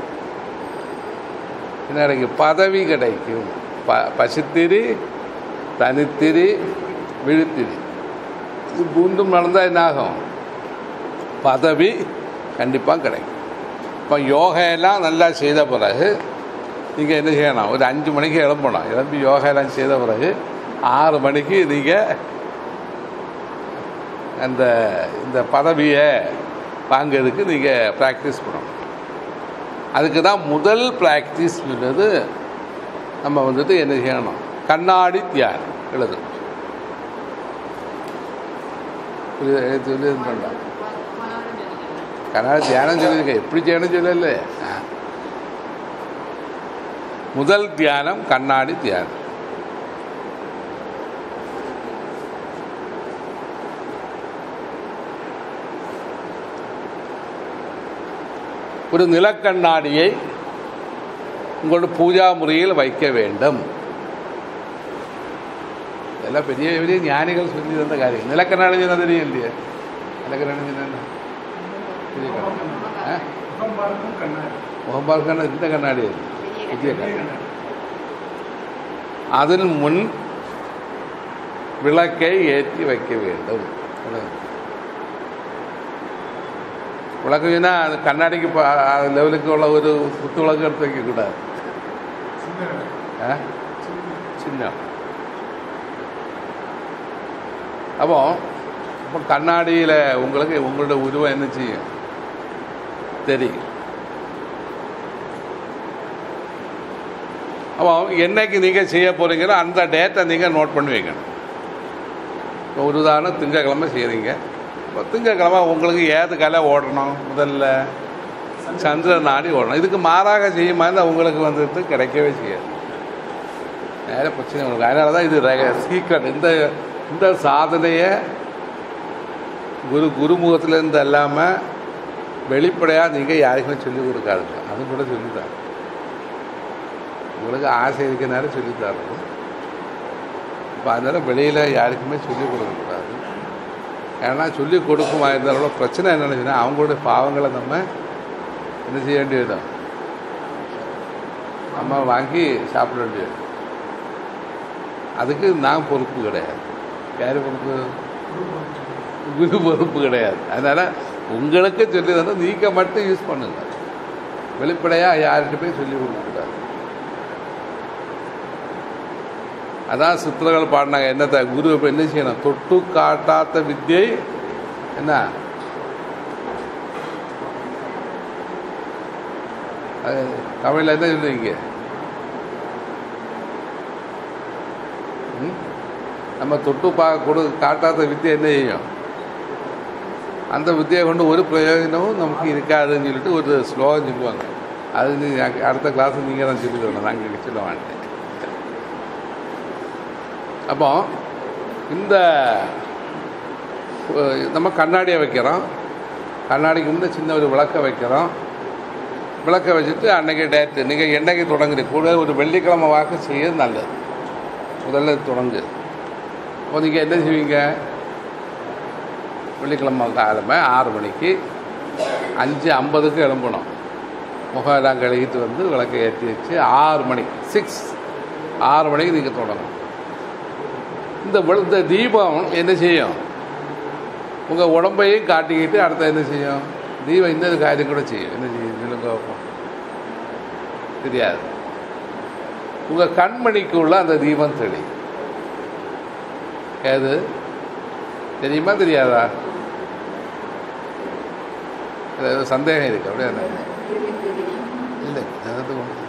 என்ன கிடைக்கும் பதவி கிடைக்கும் ப பசித்திரி தனித்திரி விழித்திரி இது பூண்டும் நடந்தால் என்ன ஆகும் பதவி கண்டிப்பாக கிடைக்கும் இப்போ யோகா எல்லாம் நல்லா செய்த பிறகு நீங்கள் என்ன செய்யணும் ஒரு அஞ்சு மணிக்கு எழும்பணும் எழும்பி யோகா எல்லாம் செய்த பிறகு ஆறு மணிக்கு நீங்கள் அந்த இந்த பதவியை வாங்கிறதுக்கு நீங்கள் ப்ராக்டிஸ் பண்ணணும் அதுக்கு தான் முதல் ப்ராக்டிஸ் சொல்றது நம்ம வந்துட்டு என்ன செய்யணும் கண்ணாடி தியானம் எழுது சொல்லி பண்ணலாம் கண்ணாடி தியானம் சொல்லியிருக்கேன் எப்படி செய்யணும் சொல்லல ஆ. முதல் தியானம் கண்ணாடி தியானம் ஒரு நிலக்கண்ணாடியை உங்களோட பூஜா முறையில் வைக்க வேண்டும் இதெல்லாம் பெரிய பெரிய ஞானிகள் சொல்லி தந்த காரியம் நிலக்கண்ணாடி சொன்னா தெரியும் இல்லையா நிலக்கண்ணாடி சொன்னா என்ன? பெரிய கண்ணாடி. ஆ? முகம் பார்க்கும் கண்ணாடி முகம் பார்க்கணும் இந்த கண்ணாடி அது. புதிய பெரிய கண்ணாடி கண்ணாடி அதன் முன் விளக்கை ஏற்றி வைக்க வேண்டும் விளக்குனா அது கண்ணாடிக்கு ப- லெவலுக்கு உள்ள ஒரு குத்து விளக்கு எடுத்து வைக்கக்கூடாது சின்ன ஆ? சின்ன அப்போ இப்போ கண்ணாடியில் உங்களுக்கு உங்களோட உருவம் என்ன செய்யும் தெரியும் அப்போ என்னைக்கு நீங்கள் செய்ய போகிறீங்களோ அந்த டேட்டை நீங்கள் நோட் பண்ணி வைக்கணும் இப்போ ஒரு உதாரணம் திங்கக்கிழமை செய்கிறீங்க இப்போ திங்கக்கிழமை உங்களுக்கு ஏது கலை ஓடணும் முதல்ல சந்திர நாடி ஓடணும் இதுக்கு மாறாக செய்யுமா இருந்தால் உங்களுக்கு வந்துட்டு கிடைக்கவே செய்யாது நேர பிரச்சனை உங்களுக்கு அதனால தான் இது சீக்கிரம் இந்த இந்த சாதனையை குரு குருமுகத்திலேருந்து இல்லாமல் வெளிப்படையாக நீங்கள் யாருக்குமே சொல்லிக் கொடுக்காதுங்க அது கூட சொல்லித்தாரு உங்களுக்கு ஆசை இருக்கிறனால சொல்லித்தாரு இப்போ அதனால் வெளியில் யாருக்குமே சொல்லிக் கொடுக்கக்கூடாது ஏன்னா சொல்லிக் கொடுக்குமா இருந்தாலும் பிரச்சனை என்னென்னு சொன்னால் அவங்களுடைய பாவங்களை நம்ம என்ன செய்ய வேண்டியது நம்ம வாங்கி சாப்பிட வேண்டியது அதுக்கு நான் பொறுப்பு கிடையாது யார் பொறுப்பு குரு பொறுப்பு கிடையாது அதனால் உங்களுக்கு சொல்லி தந்தால் நீங்கள் மட்டும் யூஸ் பண்ணுங்க வெளிப்படையாக யார்கிட்ட போய் சொல்லி கொடுக்கக்கூடாது அதான் சித்திரங்கள் பாடினாங்க என்னத்த குரு இப்போ என்ன செய்யணும் தொட்டு காட்டாத்த வித்தியை என்ன அது தமிழில் என்ன சொல்லுவீங்க ம்? நம்ம தொட்டு பா கொடு காட்டாத வித்தியை என்ன செய்யும் அந்த வித்தியை கொண்டு ஒரு பிரயோஜனமும் நமக்கு இருக்காதுன்னு சொல்லிட்டு ஒரு ஸ்லோகம் சொல்லுவாங்க அது நீ அடுத்த கிளாஸ் நீங்கள் தான் சொல்லி தரணும் நாங்கள் சொல்ல மாட்டேன் அப்போ இந்த அஹ், நம்ம கண்ணாடியை வைக்கிறோம் கண்ணாடிக்கு முன்னே சின்ன ஒரு விளக்கை வைக்கிறோம் விளக்கை வச்சுட்டு அன்னைக்கு டேட்டு நீங்கள் என்னைக்கு தொடங்குறீங்க கூட ஒரு வெள்ளிக்கிழமை வாக்கு செய்யறது நல்லது முதல்ல இது தொடங்கு அப்போ நீங்கள் என்ன செய்வீங்க வெள்ளிக்கிழமை காலமே ஆறு மணிக்கு அஞ்சு ஐம்பதுக்கு எழும்பணும் முகம் எல்லாம் கழுகிட்டு வந்து விளக்கை ஏற்றி வச்சு ஆறு மணிக்கு சிக்ஸ் ஆறு மணிக்கு நீங்கள் தொடங்கணும் இந்த வெள்- இந்த தீபம் என்ன செய்யும் உங்கள் உடம்பையும் காட்டிக்கிட்டு அடுத்து என்ன செய்யும் தீபம் இன்னொரு காரியம் கூட செய்யும் என்ன செய்யும் சொல்லுங்க பார்ப்போம். தெரியாது உங்கள் கண்மணிக்குள்ள அந்த தீபம் தெரியும் ஏது தெரியுமா தெரியாதா இதுல ஏதோ சந்தேகம் இருக்கு அப்படியே என்ன இல்லை அது ஒண்ணு.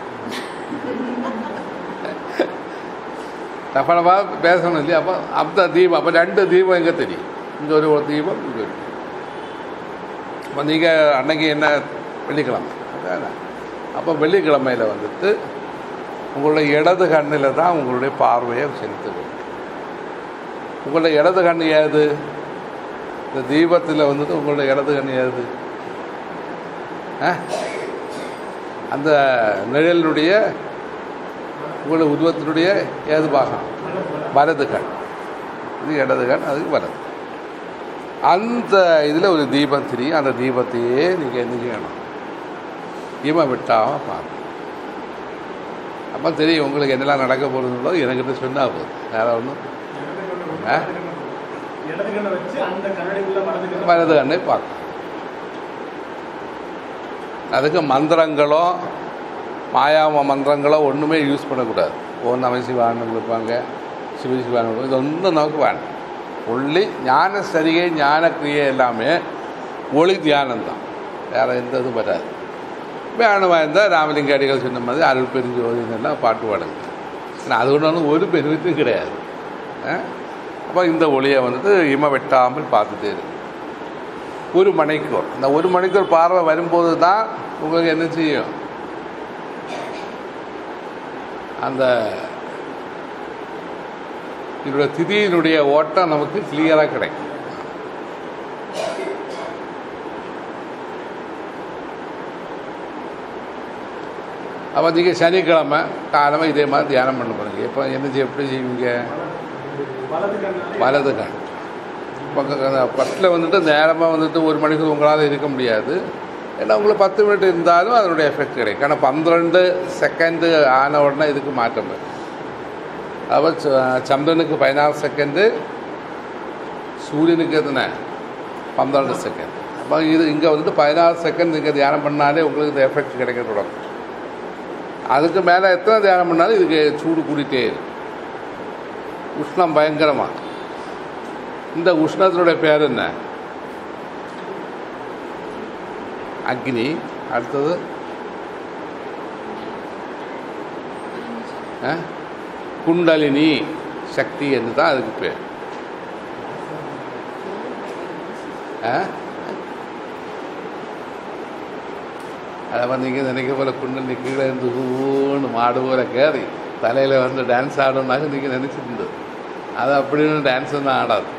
தப்பனமாக பேசணும் இல்லையா அப்போ அந்த தீபம் அப்போ ரெண்டு தீபம் எங்கே தெரியும் இங்கே ஒரு ஒரு தீபம் இங்கே ஒரு அப்போ நீங்கள் அன்னைக்கு என்ன வெள்ளிக்கிழமை அதானே அப்போ வெள்ளிக்கிழமையில் வந்துட்டு உங்களுடைய இடது கண்ணில் தான் உங்களுடைய பார்வையை செலுத்துது உங்களுடைய இடது கண் ஏது இந்த தீபத்தில் வந்துட்டு உங்களுடைய இடது கண் ஏது ஆ? அந்த நிழலினுடைய உங்களுடைய உருவத்தினுடைய ஏது பாகம் வலது கண் இது இடது கண் அதுக்கு வலது அந்த இதில் ஒரு தீபம் தெரியும் அந்த தீபத்தையே நீங்கள் என்ன செய்யணும் தீபம் விட்டாமல் பார்க்கணும் அப்போ தெரியும் உங்களுக்கு என்னெல்லாம் நடக்க போகிறதுங்களோ எனக்கிட்ட சொன்னால் போதும் வேறு ஒன்றும் ஆ? இடது கண்ணை வச்சு அந்த கண்ணாடிக்குள்ள வலது கண்ணை வலது கண்ணை பார்க்கணும் அதுக்கு மந்திரங்களோ மாயாம மந்திரங்களோ ஒன்றுமே யூஸ் பண்ணக்கூடாது ஓம் நம சிவான்னு கொடுப்பாங்க சிவ சிவான்னு கொடுப்பாங்க இது ஒன்றும் நமக்கு வேண்டாம் ஒள்ளி ஞான சரிகை ஞான கிரியை எல்லாமே ஒளி தியானம்தான் வேறு எந்த இதுவும் வராது வேணுமா இருந்தால் ராமலிங்க அடிகள் சொன்ன மாதிரி அருள் பெருஞ்சோதின்னு எல்லாம் பாட்டு பாடுங்க ஆனால் அது ஒன்றும் ஒரு பெருமித்தும் கிடையாது அப்போ இந்த ஒளியை வந்துட்டு இம வெட்டாமல் பார்த்துட்டே இருக்கு ஒரு மணிக்கூர் இந்த ஒரு மணிக்கூர் பார்வை வரும்போது தான் உங்களுக்கு என்ன செய்யும் அந்த இதோட திதியினுடைய ஓட்டம் நமக்கு கிளியராக கிடைக்கும் அப்போ நீங்கள் சனிக்கிழமை காலமே இதே மாதிரி தியானம் பண்ண போகிறீங்க எப்போ என்ன செய்ய எப்படி செய்வீங்க வலது கண்ணாலே வலது கண் ஃபஸ்ட்டில் வந்துட்டு நேரமாக வந்துட்டு ஒரு மணிக்கு உங்களால் இருக்க முடியாது ஏன்னா உங்களுக்கு பத்து மினிட் இருந்தாலும் அதனுடைய எஃபெக்ட் கிடைக்கும் ஆனால் பன்னிரெண்டு செகண்டு ஆன உடனே இதுக்கு மாற்றம் வரும் அப்போ ச- சந்திரனுக்கு பதினாறு செகண்டு சூரியனுக்கு எத்தனை பன்னிரெண்டு செகண்ட் அப்போ இது இங்கே வந்துட்டு பதினாறு செகண்ட் நீங்கள் தியானம் பண்ணாலே உங்களுக்கு இந்த எஃபெக்ட் கிடைக்க தொடங்கும் அதுக்கு மேலே எத்தனை தியானம் பண்ணாலும் இதுக்கு சூடு கூடிட்டே இருக்கும் உஷ்ணம் பயங்கரமாக இந்த உஷ்ணத்தினுடைய பேர் என்ன அக்னி அடுத்தது ஆ? குண்டலினி சக்தி என்று தான் அதுக்கு பேர் ஆ அதை வந்து இங்கே நினைக்க போல குண்டல் கீழே இருந்து ஊன்னு மாடு போல கேறி தலையில் வந்து டான்ஸ் ஆடணும்னாக்க நீங்கள் நினச்சிட்டு இருந்தது அது அப்படின்னு டான்ஸ் ஒன்றும் ஆடாது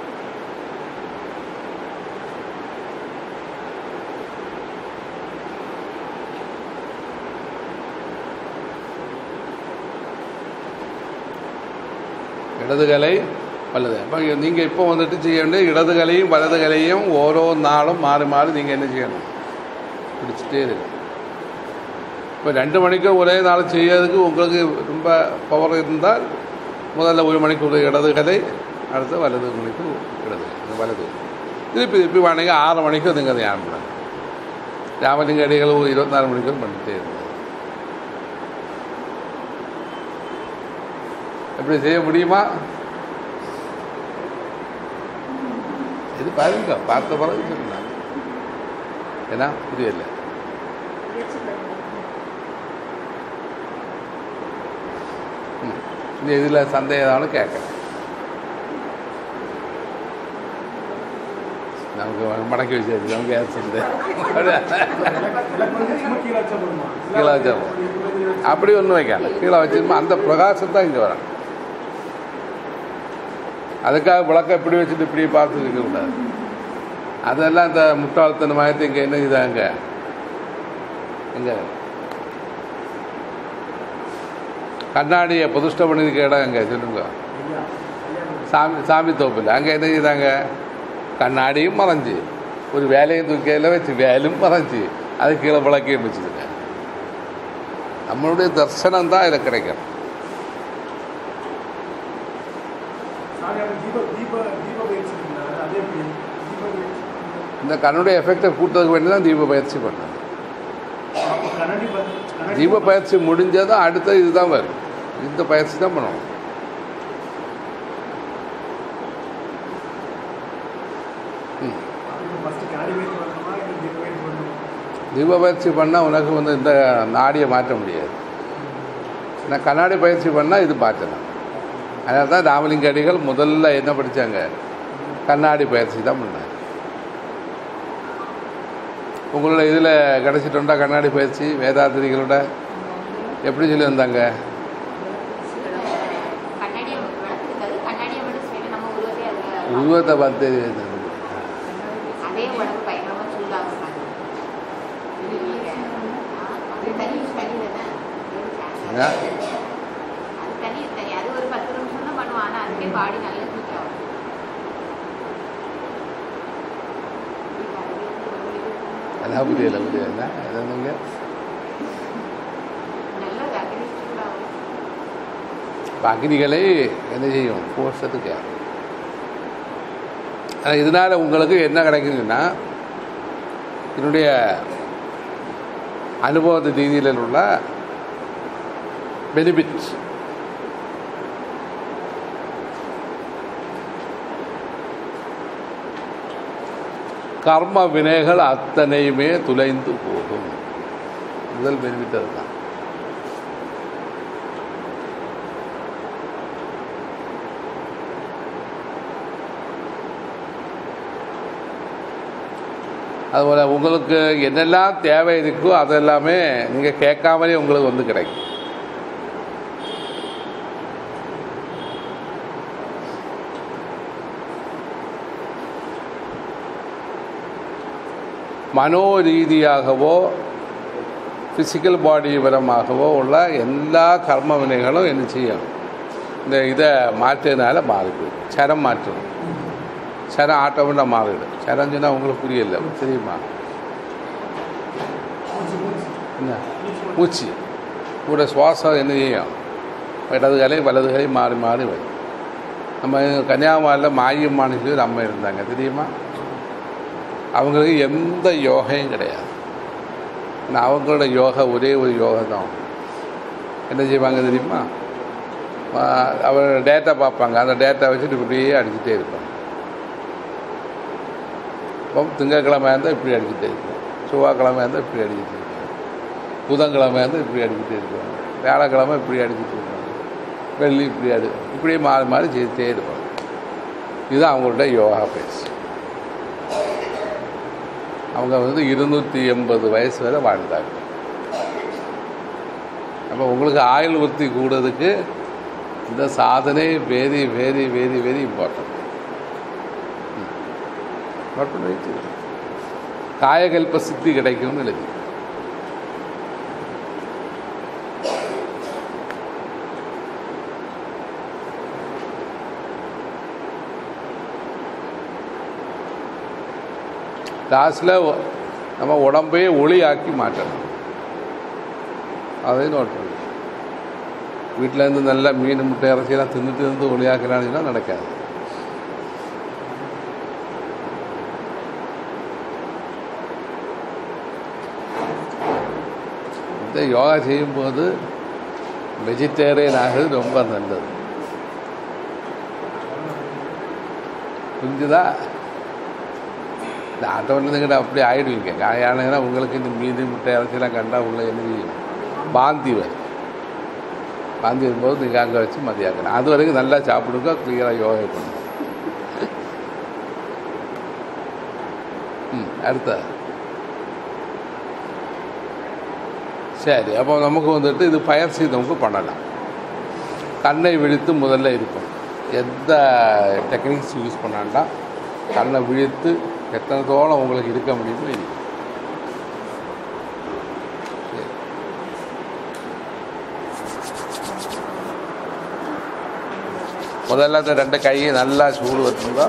இடது கலை வலது அப்போ நீங்கள் இப்போ வந்துட்டு செய்ய வேண்டிய இடது கலையும் வலது கலையும் ஓரோ நாளும் மாறி மாறி நீங்கள் என்ன செய்யணும் பிடிச்சிட்டே இருக்கணும் இப்போ ரெண்டு மணிக்கு ஒரே நாள் செய்யறதுக்கு உங்களுக்கு ரொம்ப பவர் இருந்தால் முதல்ல ஒரு மணிக்கு ஒரு இடது கலை அடுத்து வலது மணிக்கு இடது கலை, வலது திருப்பி திருப்பி வேணுங்க ஆறு மணிக்கு நீங்கள் அதை ஆரம்பிடுங்க ராமலிங்க அடிகள் ஒரு இருபத்தாறு மணிக்கு பண்ணிட்டே இருந்தது எப்படி செய்ய முடியுமா இது பாருங்க பார்த்த பிறகு சொல்லுங்க ஏன்னா புரியல ம். இந்த இதில் சந்தேகம் ஏதாவது கேட்கலாம் நமக்கு மடக்கி வச்சாச்சு நமக்கு யார் சந்தேகம் விளக்கு வந்து சும்மா கீழே வச்சா போதுமா கீழே வச்சா போதும். அப்படி ஒன்றும் வைக்காது கீழே வச்சிருமா அந்த பிரகாசம் தான் இங்கே வரும் அதுக்காக விளக்க இப்படி வச்சுட்டு இப்படி பார்த்து இருக்கக்கூடாது அதெல்லாம் இந்த முட்டாள்தனமாகத்து இங்கே என்ன இதாங்க எங்க கண்ணாடியை பிரதிஷ்டை பண்ணிருக்க இடம் எங்க சொல்லுங்க ஐயா கல்யாணம் சாமி சாமி தோப்பில் அங்கே என்ன செய்தாங்க கண்ணாடியும் மறைஞ்சு ஒரு வேலையும் தூக்கையில் வச்சு வேலும் மறைஞ்சு அது கீழே விளக்கையும் வச்சுருங்க நம்மளுடைய தர்சனம் தான் இதில் கிடைக்கும் சாமியான தீப தீப தீப பயிற்சி இருக்குல்ல, அது எப்படி தீப பயிற்சி இந்த கண்ணுடைய எஃபெக்டை கூட்டுறதுக்கு வேண்டி தான் தீப பயிற்சி பண்ணணும் அப்போ கண்ணாடி ப- கண்ணாடி தீப பயிற்சி முடிஞ்சதும் அடுத்த இதுதான் வரும் இந்த பயிற்சி தான் பண்ணணும் ம் அதுக்கு ஃபர்ஸ்ட் கண்ணாடி பயிற்சி பண்ணணுமா இல்லை தீப பயிற்சி பண்ணணுமா தீப பயிற்சி பண்ணால் உனக்கு வந்து இந்த நாடியை மாற்ற முடியாது நான் கண்ணாடி பயிற்சி பண்ணால் இது மாற்றலாம் அதனால தான் ராமலிங்க அடிகள் முதல்ல என்ன படித்தாங்க கண்ணாடி பயிற்சி தான் பண்ணாங்க உங்களோட இதில் கிடச்சிட்டோண்டா கண்ணாடி பயிற்சி வேதாந்திரிகளோட எப்படி சொல்லி வந்தாங்க கண்ணாடியை விளக்கு இருக்காது கண்ணாடியை மட்டும் சொல்லி நம்ம உருவத்தை அதில் உருவத்தை பார்த்து அதே உடம்பு பயங்கரமாக சூடாகும் அது தனி தனி என்ன? அது தனி தனி அது ஒரு பத்து நிமிஷம் தான் பண்ணுவோம் ஆனால் அதுவே பாடி நல்லா ஹீட் ஆகும் அதான் புரியல புரியல என்னங்க நல்லது அக்னி சூடாகும் இப்போ அக்னிகளை என்ன செய்யும் போஷத்துக்கு இதனால் உங்களுக்கு என்ன கிடைக்குதுன்னா என்னுடைய அனுபவத்து ரீதியில் உள்ள பெனிஃபிட்ஸ் கர்ம வினைகள் அத்தனையுமே துளைந்து போகும் முதல் பெனிஃபிட் அதுதான் அதுபோல் உங்களுக்கு என்னெல்லாம் தேவை இருக்கோ அதெல்லாமே நீங்கள் கேட்காமலே உங்களுக்கு வந்து கிடைக்கும் மனோ ரீதியாகவோ ஃபிசிக்கல் பாடி விவரமாகவோ உள்ள எல்லா கர்ம வினைகளும் என்ன செய்யும் இந்த இதை மாற்றினால மாறி போயிடும் சரம் மாற்றணும் சரம் ஆட்டோமெண்டாக மாறிடும் சரம் சொன்னால் உங்களுக்கு புரியல தெரியுமா என்ன மூச்சு கூட சுவாசம் என்ன செய்யும் இடது கலை வலது கலை மாறி மாறி வரும் நம்ம கன்னியாகுமரியில் மாயம்மான்னு சொல்லி ஒரு அம்மா இருந்தாங்க தெரியுமா அவங்களுக்கு எந்த யோகையும் கிடையாது ஆனால் அவங்களோட யோகா ஒரே ஒரு யோகா தான் என்ன செய்வாங்க தெரியுமா ஆஹ் அவர் டேட்டா பார்ப்பாங்க அந்த டேட்டா வச்சுட்டு இப்படியே அடிச்சுட்டே இருப்பாங்க இப்போ திங்கக்கிழமை இருந்தால் இப்படி அடிச்சுட்டே இருப்போம் செவ்வாய்க்கிழமை இருந்தால் இப்படி அடிச்சுட்டு இருப்பாங்க புதன்கிழமை இருந்தால் இப்படி அடிச்சுட்டே இருப்பாங்க வியாழக்கிழமை இப்படி அடிச்சுட்டு இருப்பாங்க வெள்ளி இப்படி அடி இப்படியே மாறி மாறி செய்துட்டே இருப்பாங்க இதுதான் அவங்களோட யோகா பயிற்சி அவங்க வந்து இருநூற்றி எண்பது வயசு வரை வாழ்ந்தாங்க அப்போ உங்களுக்கு ஆயுள் விருத்தி கூடுறதுக்கு இந்த சாதனை very very very very important note பண்ணி வச்சு காயகல்ப சித்தி கிடைக்கும்னு எழுதி லாஸ்டில் நம்ம உடம்பையே ஒளியாக்கி மாட்டணும் அதையும் நோட் பண்ணு வீட்டில் இருந்து நல்லா மீன் முட்டை இறைச்சியெல்லாம் தின்னுட்டு இருந்து ஒளியாக்கலான்னு நடக்காது இந்த யோகா செய்யும்போது வெஜிடேரியன் ஆகிறது ரொம்ப நல்லது புரிஞ்சுதா இந்த ஆட்டோவில் நீங்கிட்ட அப்படி ஆயிடுவீங்க காயானதுன்னா உங்களுக்கு இந்த மீதி முட்டை இறைச்சிலாம் கண்டா உள்ள என்ன செய்யும் பாந்தி வரும் பாந்தி வரும்போது நீங்கள் அங்கே வச்சு மதியாக்கணும் அது வரைக்கும் நல்லா சாப்பிடுங்க கிளியராக யோகா பண்ணுங்க ம் அடுத்த சரி அப்போ நமக்கு வந்துட்டு இது பயிற்சி நமக்கு பண்ணலாம் கண்ணை விழித்து முதல்ல இருக்கும் எந்த டெக்னிக்ஸ் யூஸ் பண்ணாண்டா கண்ணை விழித்து எத்தனை தோളം உங்களுக்கு இருக்க முடியுமோ இருக்கும் சரி. முதல்ல இந்த ரெண்டு கையை நல்லா சூடு வச்சுருந்தா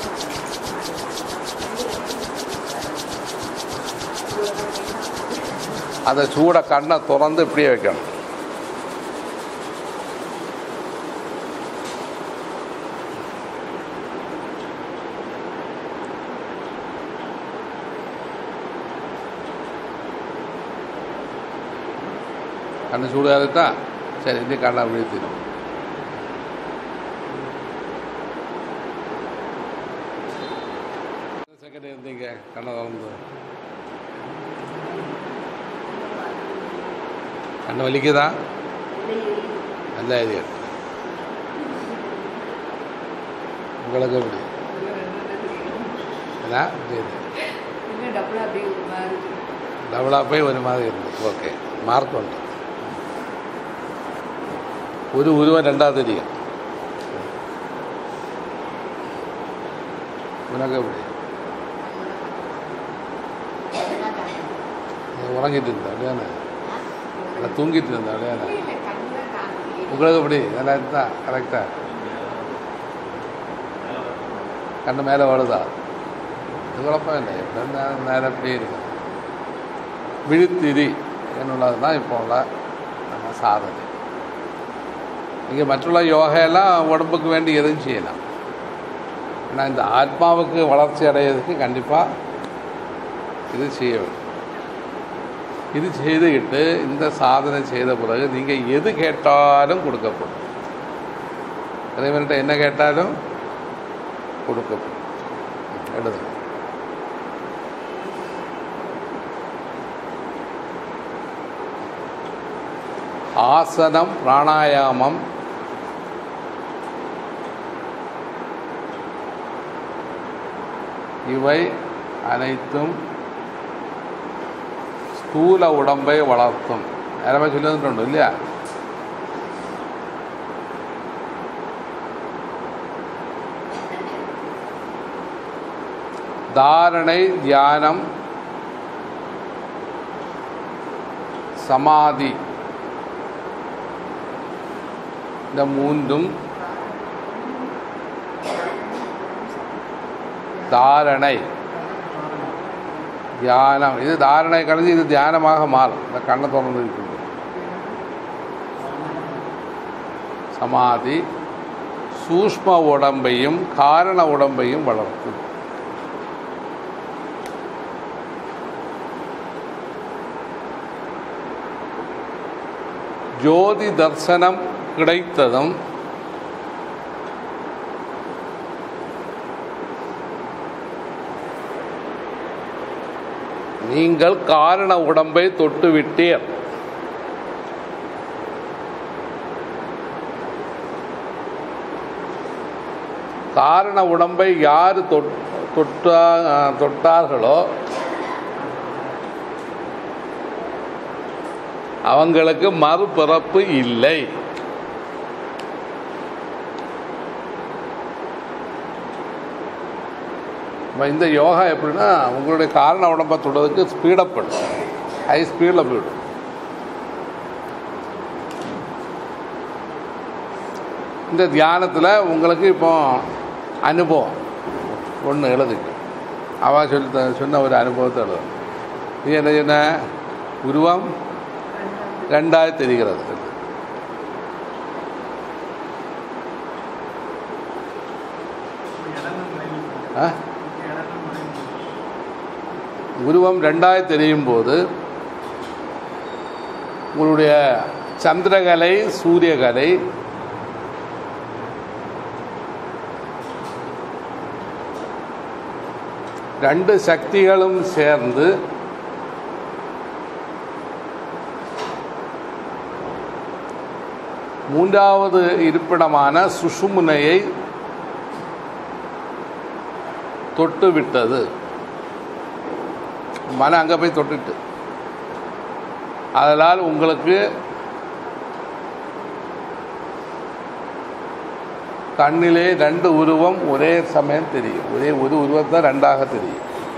அந்த சூடை கண்ணை திறந்து இப்படியே வைக்கணும் கண்ணு சூடாக இருக்கா சரி இன்னும் கண்ணை விழுத்திடும் செகண்ட் இருந்தீங்க கண்ணை திறந்து கண்ணு வலிக்குதா நல்ல ஐடியா உங்களுக்கு எப்படி என்ன புரியுது டபுளாக போய் ஒரு மாதிரி இருந்தது ஓക്കെ മാർക്കുണ്ട് ഒരു ഉരുവം രണ്ടാമത് തിരികം ഉനക്ക് എവിടെ நீ உறங்கிட்டு இருந்த அப்படியானே இல்லை தூங்கிட்டு இருந்த அப்படியானே உங்களுக்கு எப்படி நல்லா இருந்தா கரெக்டா கண்ணு மேலே வருதா இது குழப்பம் இல்லை எப்படி நேரம் அப்படியே இருக்கும் விழித்திரி എന്നുള്ളത് தான் இப்போ உள்ள நம்ம சாதனை நீங்கள் மற்றுள்ள யோகையெல்லாம் உடம்புக்கு வேண்டி எதுவும் செய்யலாம் ஆனால் இந்த ஆத்மாவுக்கு வளர்ச்சி அடையிறதுக்கு கண்டிப்பாக இது செய்ய வேண்டும் இது செய்துக்கிட்டு இந்த சாதனை செய்த பிறகு நீங்கள் எது கேட்டாலும் கொடுக்கப்படும் இறைவன்கிட்ட என்ன கேட்டாலும் கொடுக்கப்படும் எழுதுங்க ஆசனம் பிராணாயாமம் இவை அனைத்தும் ஸ்தூல உடம்பை வளர்த்தும் எல்லாமே சொல்லி வந்துട്ടുണ്ട് இல்லையா தாரணை தியானம் சமாதி இந்த மூன்றும் தாரணை தியானம் இது தாரணை கலந்து இது தியானமாக மாறும் இந்த கண்ணை திறந்து இருக்குது சமாதி சூஷ்ம உடம்பையும் காரண உடம்பையும் வளர்க்கும் ஜோதி தர்சனம் கிடைத்ததும் நீங்கள் காரண உடம்பை தொட்டு விட்டீர் காரண உடம்பை யார் தொட் தொட்டா தொட்டார்களோ அவங்களுக்கு மறுபிறப்பு இல்லை இப்ப இந்த யோகா எப்படின்னா உங்களுடைய காரண உடம்பை தொடுறதுக்கு ஸ்பீடப் பண்ணும் ஹை ஸ்பீடில் போயிடும் இந்த தியானத்தில் உங்களுக்கு இப்போ அனுபவம் ஒன்று எழுதுங்க அவ சொல்லி த- சொன்ன ஒரு அனுபவத்தை எழுதும் நீ என்ன சொன்ன உருவம் ரெண்டாய் தெரிகிறது ஆ உருவம் ரெண்டாய் தெரியும் போது உங்களுடைய சந்திரகலை சூரியகலை ரெண்டு சக்திகளும் சேர்ந்து மூன்றாவது இருப்பிடமான சுஷுமுனையை தொட்டு விட்டது மன அங்கே போய் தொட்டுட்டு அதனால் உங்களுக்கு கண்ணிலே ரெண்டு உருவம் ஒரே சமயம் தெரியும் ஒரே ஒரு உருவத்தை ரெண்டாக தெரியும்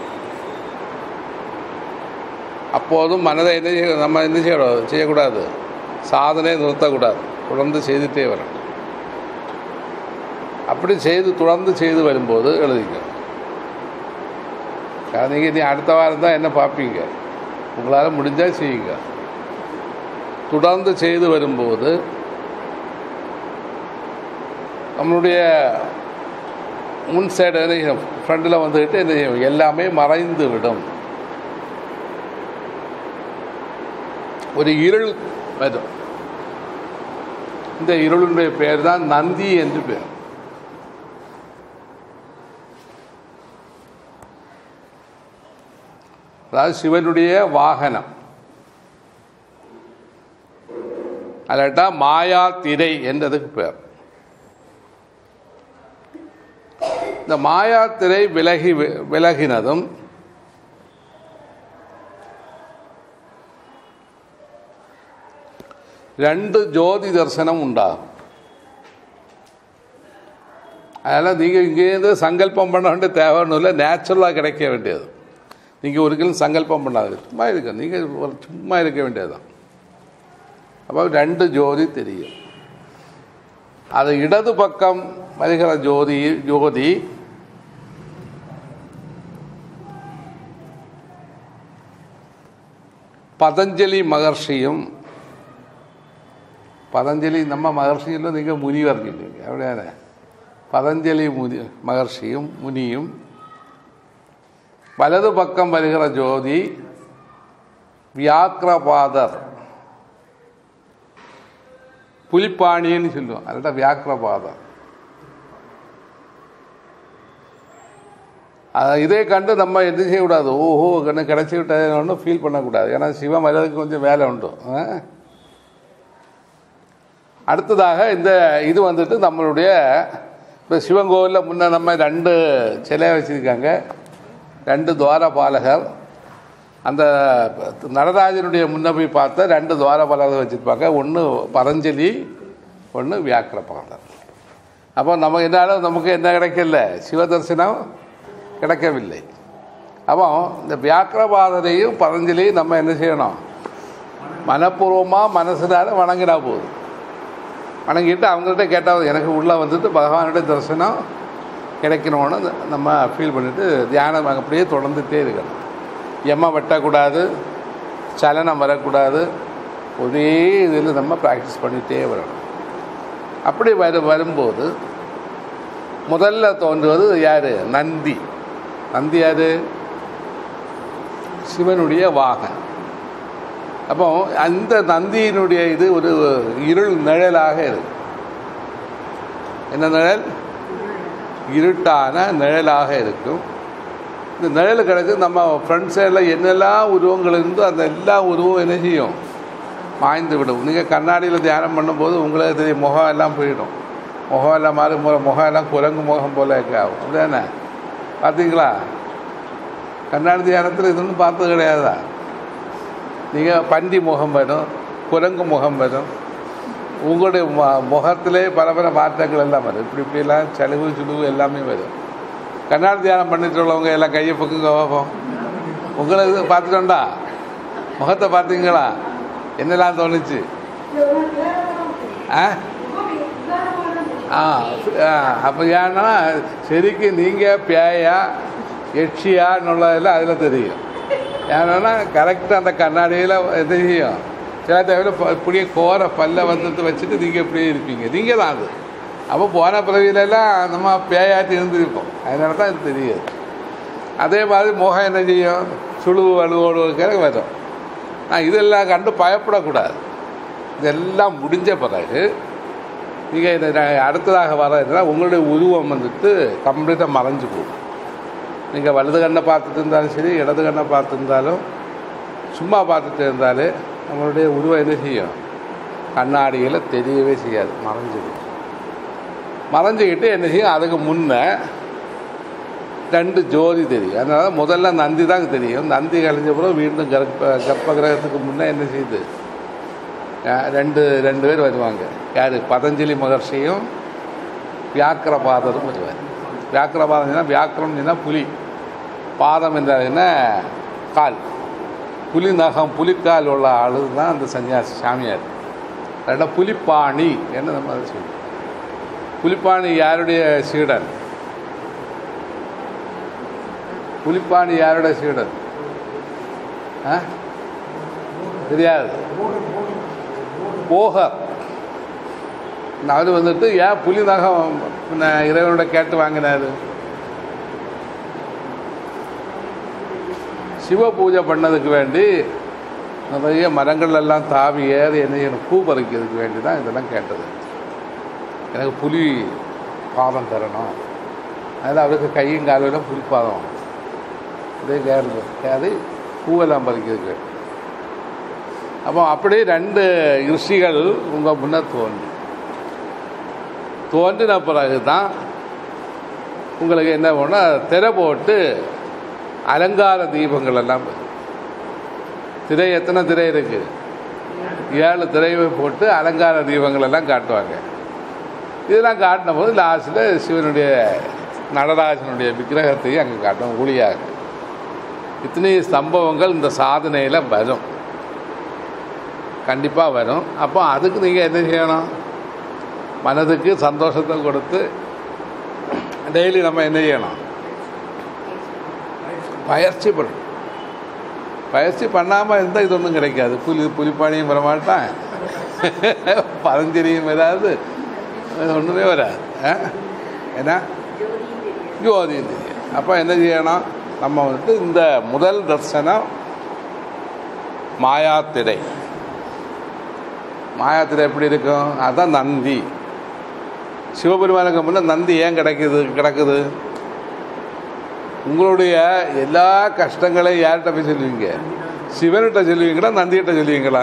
அப்போதும் மனதை என்ன செய்ய நம்ம என்ன செய்யக்கூடாது செய்யக்கூடாது சாதனையை நிறுத்தக்கூடாது தொடர்ந்து செய்துட்டே வரணும் அப்படி செய்து தொடர்ந்து செய்து வரும்போது எழுதிக்க நீங்கள் நீ அடுத்த வாரம் தான் என்ன பார்ப்பீங்க உங்களால் முடிஞ்சால் செய்யுங்க தொடர்ந்து செய்து வரும்போது நம்மளுடைய முன் சைடு என்ன செய்யும் ஃப்ரண்டில் வந்துக்கிட்டு என்ன செய்யும் எல்லாமே மறைந்து விடும் ஒரு இருள் வரும் இந்த இருளுடைய பெயர் தான் நந்தி என்று பெயர் அதாவது சிவனுடைய வாகனம் அல்லாட்டா மாயா திரை என்றதுக்கு பேர் இந்த மாயா திரை விலகி விலகினதும் രണ്ട് ജ്യോതി ദർശനം ഉണ്ടാകും அதனால் நீங்கள் இங்கேருந்து சங்கல்பம் பண்ண வேண்டிய தேவைன்னு இல்லை நேச்சுரலாக கிடைக்க வேண்டியது நீங்கள் ஒருக்கலும் சங்கல்பம் பண்ணாது சும்மா இருக்க நீங்கள் ஒரு சும்மா இருக்க வேண்டியதுதான் அப்போ ரெண்டு ஜோதி தெரியும் அது இடது பக்கம் வருகிற ஜோதி ஜோதி പതഞ്ജലി മഹർഷിയും പതഞ്ജലി നമ്മ മഹർഷിയിലും നിങ്ങൾ മുനി പറഞ്ഞില്ലേ എവിടെയാണ് പതഞ്ജലി മുനി മഹർഷിയും മുനിയും വലതു പക്കം വരുகிற ജ്യോതി വ്യാക്രപാദർ புலிப்பாணின்னு சொல்லுவோம் அதோட வியாக்கிரபாதம் அதை இதே கண்டு நம்ம என்ன செய்யக்கூடாது ஓஹோ கண்ணு கிடச்சி விட்டதுன்னு ஃபீல் பண்ணக்கூடாது ஏன்னா சிவம் வர்றதுக்கு கொஞ்சம் வேலை உண்டு ஆ? அடுத்ததாக இந்த இது வந்துட்டு நம்மளுடைய இப்போ சிவன் கோவிலில் முன்ன நம்ம ரெண்டு சிலை வச்சுருக்காங்க ரெண்டு துவாரபாலகர் அந்த நடராஜனுடைய முன்ன போய் பார்த்த ரெண்டு துவாரபாலகர் வச்சுருப்பாங்க ஒன்று பதஞ்சலி ஒன்று வியாக்கிரபாலர் அப்போ நமக்கு என்னாலும் நமக்கு என்ன கிடைக்கல சிவதர்சனம் கிடைக்கவில்லை அப்போ இந்த வியாக்கிரபாதரையும் பதஞ்சலியும் நம்ம என்ன செய்யணும் மனப்பூர்வமாக மனசுனால வணங்கினா போதும் வணங்கிட்டு அவங்கள்ட்ட கேட்டால் எனக்கு உள்ளே வந்துட்டு பகவானுடைய தரிசனம் கிடைக்கணும்னு நம்ம ஃபீல் பண்ணிவிட்டு தியானம் அப்படியே தொடர்ந்துட்டே இருக்கணும் எம்ம வெட்டக்கூடாது சலனம் வரக்கூடாது ஒரே இதில் நம்ம ப்ராக்டிஸ் பண்ணிகிட்டே வரணும் அப்படி வரு வரும்போது முதல்ல தோன்றுவது யார் நந்தி நந்தி யார் சிவனுடைய வாகன் அப்போ அந்த நந்தியினுடைய இது ஒரு இருள் நிழலாக இருக்கு என்ன நிழல் இருட்டான நிழலாக இருக்கும் இந்த நிழல் கிடக்கு நம்ம ஃப்ரண்ட் சைடில் என்னெல்லாம் உருவங்கள் இருந்தோ அந்த எல்லா உருவம் என்ன செய்யும் மாய்ந்து விடும் நீங்கள் கண்ணாடியில் தியானம் பண்ணும்போது உங்களுக்கு தெரியும் முகம் எல்லாம் போயிடும் முகம் எல்லாம் மாறி மு- முகம் எல்லாம் குரங்கு முகம் போல இருக்க ஆகும் அப்படிதானே பார்த்தீங்களா கண்ணாடி தியானத்தில் இது ஒன்றும் பார்த்தது கிடையாதா நீங்கள் பண்டி முகம் வரும் குரங்கு முகம் வரும் உங்களுடைய மு- முகத்திலே பல பல மாற்றங்கள் எல்லாம் வரும் இப்படி இப்படிலாம் செலவு சுழுவு எல்லாமே வரும் கண்ணாடி தியானம் பண்ணிட்டு உள்ளவங்க எல்லாம் கையை பக்குங்க பார்ப்போம் உங்களை இது பார்த்துட்டோண்டா முகத்தை பார்த்தீங்களா என்னெல்லாம் தோணுச்சு ஆ ஆ அப்போ ஏன்னா ശരിക്ക് நீங்கள் பேயா யட்சியான்னுள்ளதெல்லாம் அதில் தெரியும் ஏன்னா கரெக்டாக அந்த கண்ணாடியில் இது செய்யும் சில டைமில் இப்படியே கோர பல்ல வந்துட்டு வச்சுட்டு நீங்கள் இப்படியே இருப்பீங்க நீங்கள் தான் அது அப்போ போன பிறவியிலெல்லாம் நம்ம பேயாட்டி இருந்திருப்போம் அதனால தான் இது தெரியாது அதே மாதிரி முகம் என்ன செய்யும் சுழுவு வலுவோடு இருக்கிற வரும் நான் இதெல்லாம் கண்டு பயப்படக்கூடாது இதெல்லாம் முடிஞ்ச பிறகு நீங்கள் இதை நான் அடுத்ததாக வர உங்களுடைய உருவம் வந்துட்டு கம்ப்ளீட்டாக மறைஞ்சு போகும் நீங்கள் வலது கண்ணை பார்த்துட்டு இருந்தாலும் சரி இடது கண்ணை பார்த்துருந்தாலும் சும்மா பார்த்துட்டு இருந்தாலே நம்மளுடைய உருவம் என்ன செய்யும் கண்ணாடியில் தெரியவே செய்யாது மறைஞ்சிடும் மறைஞ்சிக்கிட்டு என்ன செய்யும் அதுக்கு முன்னே ரெண்டு ஜோதி தெரியும் அதனால முதல்ல நந்தி தான் தெரியும் நந்தி கழிஞ்ச பிறகு மீண்டும் கர்ப்ப கர்ப்ப கிரகத்துக்கு முன்னே என்ன செய்யுது அஹ் ரெண்டு ரெண்டு பேர் வருவாங்க யார் பதஞ்சலி மகர்ஷியும் வியாக்கிரபாதரும் வருவார் வியாக்கிரபாதம்னா வியாக்கிரம்னா புலி பாதம் என்றால் என்ன கால் புலி நகம் புலிக்கால் உள்ள ஆளு தான் அந்த சன்னியாசி சாமியார் ரெண்டா புலிப்பாணி என்ன நம்ம அதை சொல்லுவோம் புலிப்பாணி யாருடைய சீடன் புலிப்பாணி யாருடைய சீடன் ஆ தெரியாது போகர் அவர் வந்துட்டு ஏன் புலி நகம் பின்ன இறைவனோட கேட்டு வாங்கினாரு சிவ பூஜை பண்ணதுக்கு வேண்டி நிறைய மரங்கள் எல்லாம் தாவி ஏறி என்ன செய்யணும் பூ பறிக்கிறதுக்கு வேண்டி தான் இதெல்லாம் கேட்டது எனக்கு புலி பாதம் தரணும் அதில் அவருக்கு கையும் காலையில் புலி பாதம் இதே கேரள கேது பூவெல்லாம் பறிக்கிறதுக்கு வேண்டி அப்போ அப்படியே ரெண்டு ரிஷிகள் உங்கள் முன்ன தோன்றி தோன்றின பிறகு தான் உங்களுக்கு என்ன பண்ணால் திரை போட்டு அலங்கார தீபங்கள் எல்லாம் வரும். திரை எத்தனை திரை இருக்கு ஏழு திரையை போட்டு அலங்கார தீபங்கள் எல்லாம் காட்டுவாங்க இதெல்லாம் காட்டின போது லாஸ்ட்டில் சிவனுடைய நடராஜனுடைய விக்கிரகத்தையும் அங்கே காட்டும் ஒளியாக இத்தனை சம்பவங்கள் இந்த சாதனையில் வரும் கண்டிப்பாக வரும் அப்போ அதுக்கு நீங்கள் என்ன செய்யணும் மனதுக்கு சந்தோஷத்தை கொடுத்து டெய்லி நம்ம என்ன செய்யணும் பயிற்சி பண்ணணும் பயிற்சி பண்ணாமல் இருந்தால் இது ஒன்றும் கிடைக்காது புலி புலிப்பாணியும் வர மாட்டான் பதஞ்சலியும் வராது அது ஒன்றுமே வராது ஆ? என்ன ஜோதி தெரியும் அப்போ என்ன செய்யணும் நம்ம வந்துட்டு இந்த முதல் தர்சனம் மாயாத்திரை மாயாத்திரை எப்படி இருக்கும் அதுதான் நந்தி சிவபெருமானுக்கு முன்னே நந்தி ஏன் கிடைக்குது கிடக்குது உங்களுடைய எல்லா கஷ்டங்களையும் யார்கிட்ட போய் சொல்லுவீங்க சிவன்கிட்ட சொல்லுவீங்களா நந்திகிட்ட சொல்லுவீங்களா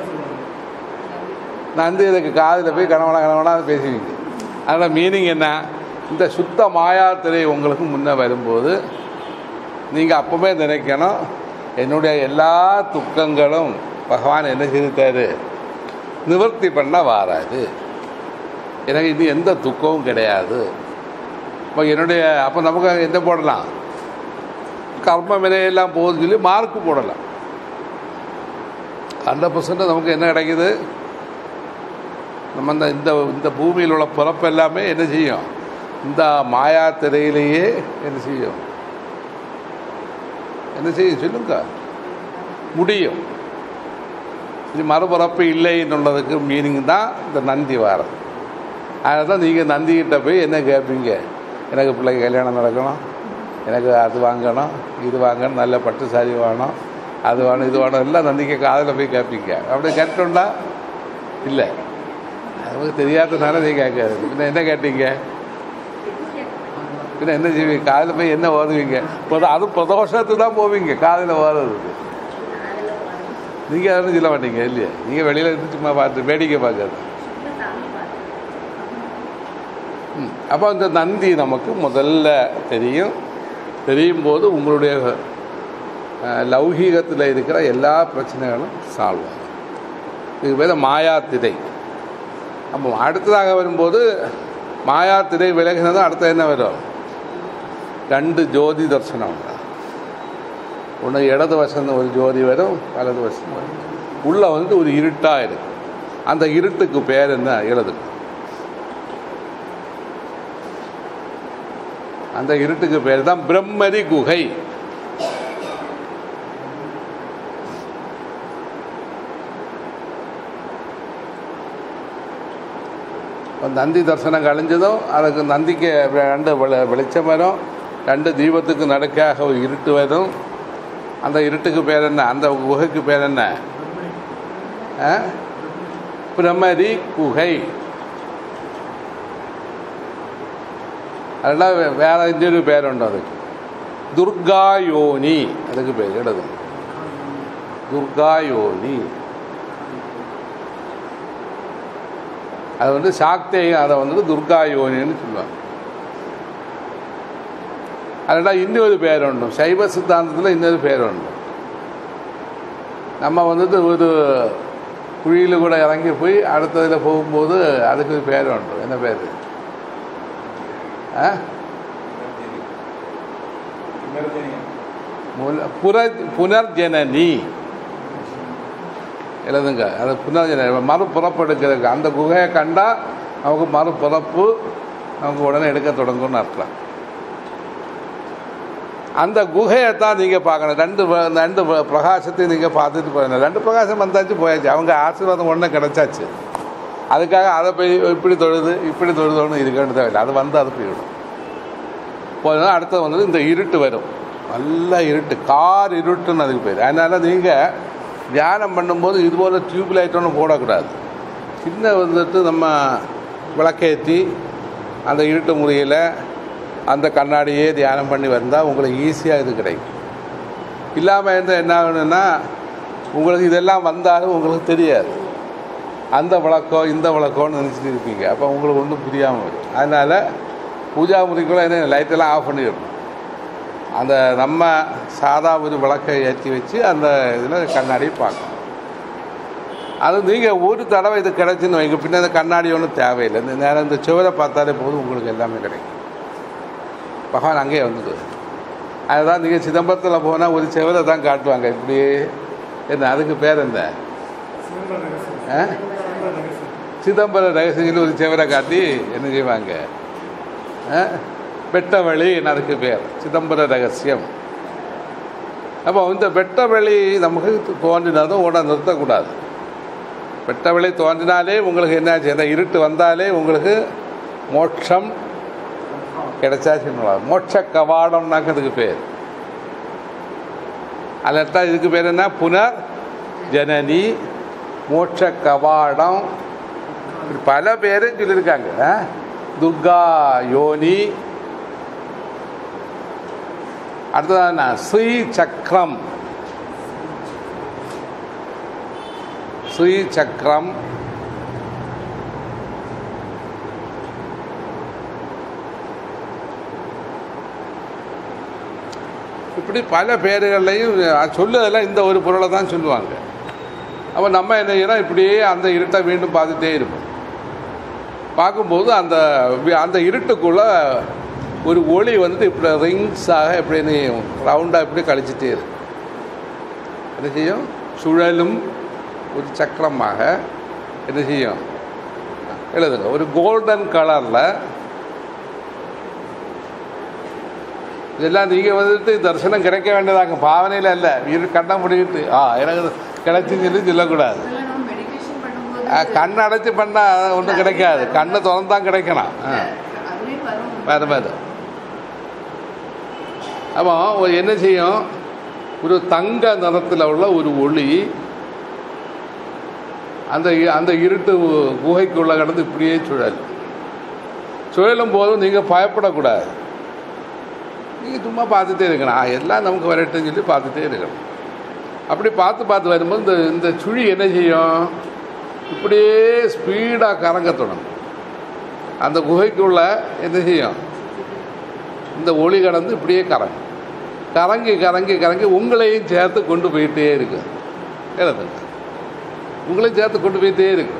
நந்தி இதுக்கு காதில் போய் கணவனா கணவனா பேசுவீங்க அதனால் மீனிங் என்ன இந்த சுத்த மாயாத்திரை உங்களுக்கு முன்னே வரும்போது நீங்கள் அப்போவே நினைக்கணும் என்னுடைய எல்லா துக்கங்களும் பகவான் என்ன செய்துட்டாரு நிவர்த்தி பண்ண வாராது எனக்கு இது எந்த துக்கமும் கிடையாது இப்போ என்னுடைய அப்போ நமக்கு என்ன போடலாம் கர்ம வினையெல்லாம் போகுதுன்னு சொல்லி மார்க்கு போடலாம் ஹண்ட்ரட் பர்சன்ட் நமக்கு என்ன கிடைக்குது நம்ம இந்த இந்த இந்த பூமியில் உள்ள பிறப்பு எல்லாமே என்ன செய்யும் இந்த மாயா திரையிலேயே என்ன செய்யும் என்ன செய்யும் சொல்லுங்க முடியும் இது மறுபிறப்பு இல்லை எന്നുള്ളதுக்கு மீனிங் தான் இந்த நந்தி வாரம் அதனால தான் நீங்கள் நந்திக்கிட்ட போய் என்ன கேட்பீங்க எனக்கு பிள்ளைக்கு கல்யாணம் நடக்கணும் எனக்கு அது வாங்கணும் இது வாங்கணும் நல்ல பட்டு சாரி வேணும் அது வேணும் இது வேணும் எல்லாம் நந்திக்க காதில் போய் கேட்பீங்க அப்படி கேட்டோம்னா இல்லை நமக்கு தெரியாதனால நீ கேட்காது பின்ன என்ன கேட்டீங்க பின்ன என்ன செய்வீங்க காதில் போய் என்ன ஓதுவீங்க பிரதோ அது பிரதோஷத்துக்கு தான் போவீங்க காதில் ஓதுறதுக்கு நீங்கள் யாரும் சொல்ல மாட்டீங்க இல்லையா நீங்கள் வெளியில் இருந்து சும்மா பார்த்து வேடிக்கை பார்க்காது ம். அப்போ இந்த நந்தி நமக்கு முதல்ல தெரியும் தெரியும் போது உங்களுடைய அஹ், லௌகீகத்தில் இருக்கிற எல்லா பிரச்சனைகளும் சால்வ் ஆகும் இதுக்கு பேர் மாயா திரை அப்போ அடுத்ததாக வரும்போது மாயா திரை விலகினதும் அடுத்து என்ன வரும் ரெண்டு ஜோதி தரிசனம் உண்டு ஒன்று இடது வசம் ஒரு ஜோதி வரும் வலது வசம் வரும் உள்ளே வந்து ஒரு இருட்டாக இருக்கு அந்த இருட்டுக்கு பேர் என்ன எழுது அந்த இருட்டுக்கு பேர் தான் பிரம்மரி குகை இப்போ நந்தி தரிசனம் கழிஞ்சதும் அதுக்கு நந்திக்கு ரெண்டு வெளி- வெளிச்சம் வரும் ரெண்டு தீபத்துக்கு நடுக்காக ஒரு இருட்டு வரும் அந்த இருட்டுக்கு பேர் என்ன அந்த குகைக்கு பேர் என்ன ஆ? பிரமரி குகை அதெல்லாம் வே- வேற இன்னொரு பேருண்டு அதுக்கு துர்காயோனி அதுக்கு பேர் எழுதும் துர்காயோனி அது வந்து சாக்தேயம் அதை வந்து துர்காயோனின்னு சொல்லுவாங்க அதெல்லாம் இன்னொரு பேர் உண்டு சைவ சித்தாந்தத்தில் இன்னொரு பேர் உண்டு நம்ம வந்துட்டு ஒரு குழியில் கூட இறங்கி போய் அடுத்ததில் போகும்போது அதுக்கு ஒரு பேர் உண்டு என்ன பேர் ஆ முல- புர புனர்ஜனனி எழுதுங்க அது புனர்ஜன மறுபிறப்பெடுக்கிறதுக்கு அந்த குகையை கண்டால் நமக்கு மறுபிறப்பு நமக்கு உடனே எடுக்க தொடங்கும்னு அர்த்தம் அந்த குகையை தான் நீங்கள் பார்க்கணும் ரெண்டு வ- ரெண்டு வ- பிரகாசத்தையும் நீங்கள் பார்த்துட்டு போகணும் ரெண்டு பிரகாசம் வந்தாச்சு போயாச்சு அவங்க ஆசீர்வாதம் ஒன்றே கிடச்சாச்சு அதுக்காக அதை போய் இப்படி தொழுது இப்படி தொழுதோன்னு இருக்கணும் தேவையில்லை அது வந்து அது போயிடும் போதும் அடுத்தது வந்து இந்த இருட்டு வரும் நல்ல இருட்டு கார் இருட்டுன்னு அதுக்கு பேர் அதனால் நீங்கள் தியானம் பண்ணும்போது இது போல் டியூப் லைட் ஒன்றும் போடக்கூடாது சின்ன வந்துட்டு நம்ம விளக்கேற்றி அந்த இருட்டு முறையில் அந்த கண்ணாடியே தியானம் பண்ணி வந்தால் உங்களுக்கு ஈஸியாக இது கிடைக்கும் இல்லாமல் இருந்தால் என்ன ஆகணும்னா உங்களுக்கு இதெல்லாம் வந்தாலும் உங்களுக்கு தெரியாது அந்த விளக்கம் இந்த விளக்கம்னு நினச்சிட்டு இருப்பீங்க அப்போ உங்களுக்கு ஒன்றும் புரியாமல் வரும் அதனால் பூஜா முறைக்குள்ள என்ன லைட்டெல்லாம் ஆஃப் பண்ணிடணும் அந்த நம்ம சாதா ஒரு விளக்கை ஏற்றி வச்சு அந்த இதில் கண்ணாடி பார்க்கணும் அது நீங்கள் ஒரு தடவை இது கிடைச்சுன்னு வைங்க பின்ன அந்த கண்ணாடி ஒன்றும் தேவையில்லை இந்த நேரம் இந்த சுவரை பார்த்தாலே போதும் உங்களுக்கு எல்லாமே கிடைக்கும் பகவான் அங்கேயே வந்தது அதுதான் நீங்கள் சிதம்பரத்தில் போனால் ஒரு செவரை தான் காட்டுவாங்க இப்படியே என்ன அதுக்கு பேர் என்ன சிதம்பர ரகசியம் ஆ? சிதம்பர ரகசியம் சிதம்பர ரகசியத்தில் ஒரு செவரை காட்டி என்ன செய்வாங்க ஆ? வெட்டவழி அதுக்கு பேர் சிதம்பர ரகசியம் அப்போ இந்த வெட்டவெளி நமக்கு தோன்றினதும் உடனே நிறுத்தக்கூடாது வெட்டவெளி தோன்றினாலே உங்களுக்கு என்னாச்சு அந்த இருட்டு வந்தாலே உங்களுக்கு மோட்சம் கிடைச்சாச்சுன்னு மோட்ச கவாடம்னாக்க அதுக்கு பேர் அதில் இதுக்கு பேர் என்ன புனர் ஜனனி மோட்ச கவாடம் இப்படி பல பேரும் சொல்லியிருக்காங்க ஆ? துர்கா யோனி அடுத்தது என்ன ஸ்ரீ சக்கரம் ஸ்ரீ சக்கரம் இப்படி பல பேர்களையும் சொல்லுதெல்லாம் இந்த ஒரு பொருளை தான் சொல்லுவாங்க அப்போ நம்ம என்ன செய்யறோம் இப்படியே அந்த இருட்டை மீண்டும் பார்த்துட்டே இருப்போம் பார்க்கும்போது அந்த வி- அந்த இருட்டுக்குள்ள ஒரு ஒளி வந்துட்டு இப்படி ரிங்ஸாக இப்படி ரவுண்டாக இப்படி கழிச்சிட்டே இருக்கு என்ன செய்யும் சுழலும் ஒரு சக்கரமாக என்ன செய்யும் எழுதுங்க ஒரு கோல்டன் கலரில் இதெல்லாம் நீங்கள் வந்துட்டு தரிசனம் கிடைக்க வேண்டியதாங்க பாவனையில் இல்லை இரு கண்ணை முடிக்கிட்டு ஆ எனக்கு கிடைச்சுன்னு சொல்லி சொல்லக்கூடாது இதெல்லாம் நம்ம மெடிடேஷன் பண்ணும்போது ஆ, கண் அடைச்சி பண்ணால் ஒன்றும் கிடைக்காது கண்ணை திறந்தான் கிடைக்கணும் ஆ அதுவே வரும் வேறு வேறு அப்போ ஒரு என்ன செய்யும் ஒரு தங்க நிறத்தில் உள்ள ஒரு ஒளி அந்த இ- அந்த இருட்டு குகைக்குள்ள கடந்து இப்படியே சுழல் சுழலும் போதும் நீங்கள் பயப்படக்கூடாது நீங்கள் சும்மா பார்த்துட்டே இருக்கணும் ஆ, எல்லாம் நமக்கு வரட்டும்னு சொல்லி பார்த்துட்டே இருக்கணும் அப்படி பார்த்து பார்த்து வரும்போது இந்த இந்த சுழி என்ன செய்யும் இப்படியே ஸ்பீடாக கறங்க தொடங்கும் அந்த குகைக்குள்ள என்ன செய்யும் இந்த ஒளி கடந்து இப்படியே கறங்கும் கறங்கி கறங்கி கறங்கி உங்களையும் சேர்த்து கொண்டு போயிட்டே இருக்கு எழுதுங்க உங்களையும் சேர்த்து கொண்டு போயிட்டே இருக்கும்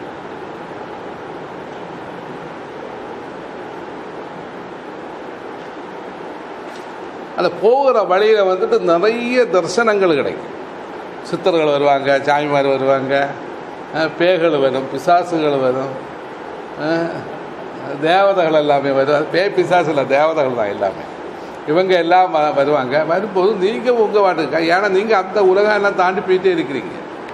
அந்த போகிற வழியில் வந்துட்டு நிறைய தரிசனங்கள் கிடைக்கும் சித்தர்கள் வருவாங்க சாமிமார் வருவாங்க அஹ் பேய்கள் வரும் பிசாசுகள் வரும் அஹ் தேவதைகள் எல்லாமே வரும் அது பேய் பிசாசு இல்லை தேவதைகள் தான் எல்லாமே இவங்க எல்லாம் வ- வருவாங்க வரும்போது நீங்கள் உங்கள் வாட்டுக்கு ஏன்னா நீங்கள் அந்த உலகம் எல்லாம் தாண்டி போயிட்டே இருக்கிறீங்க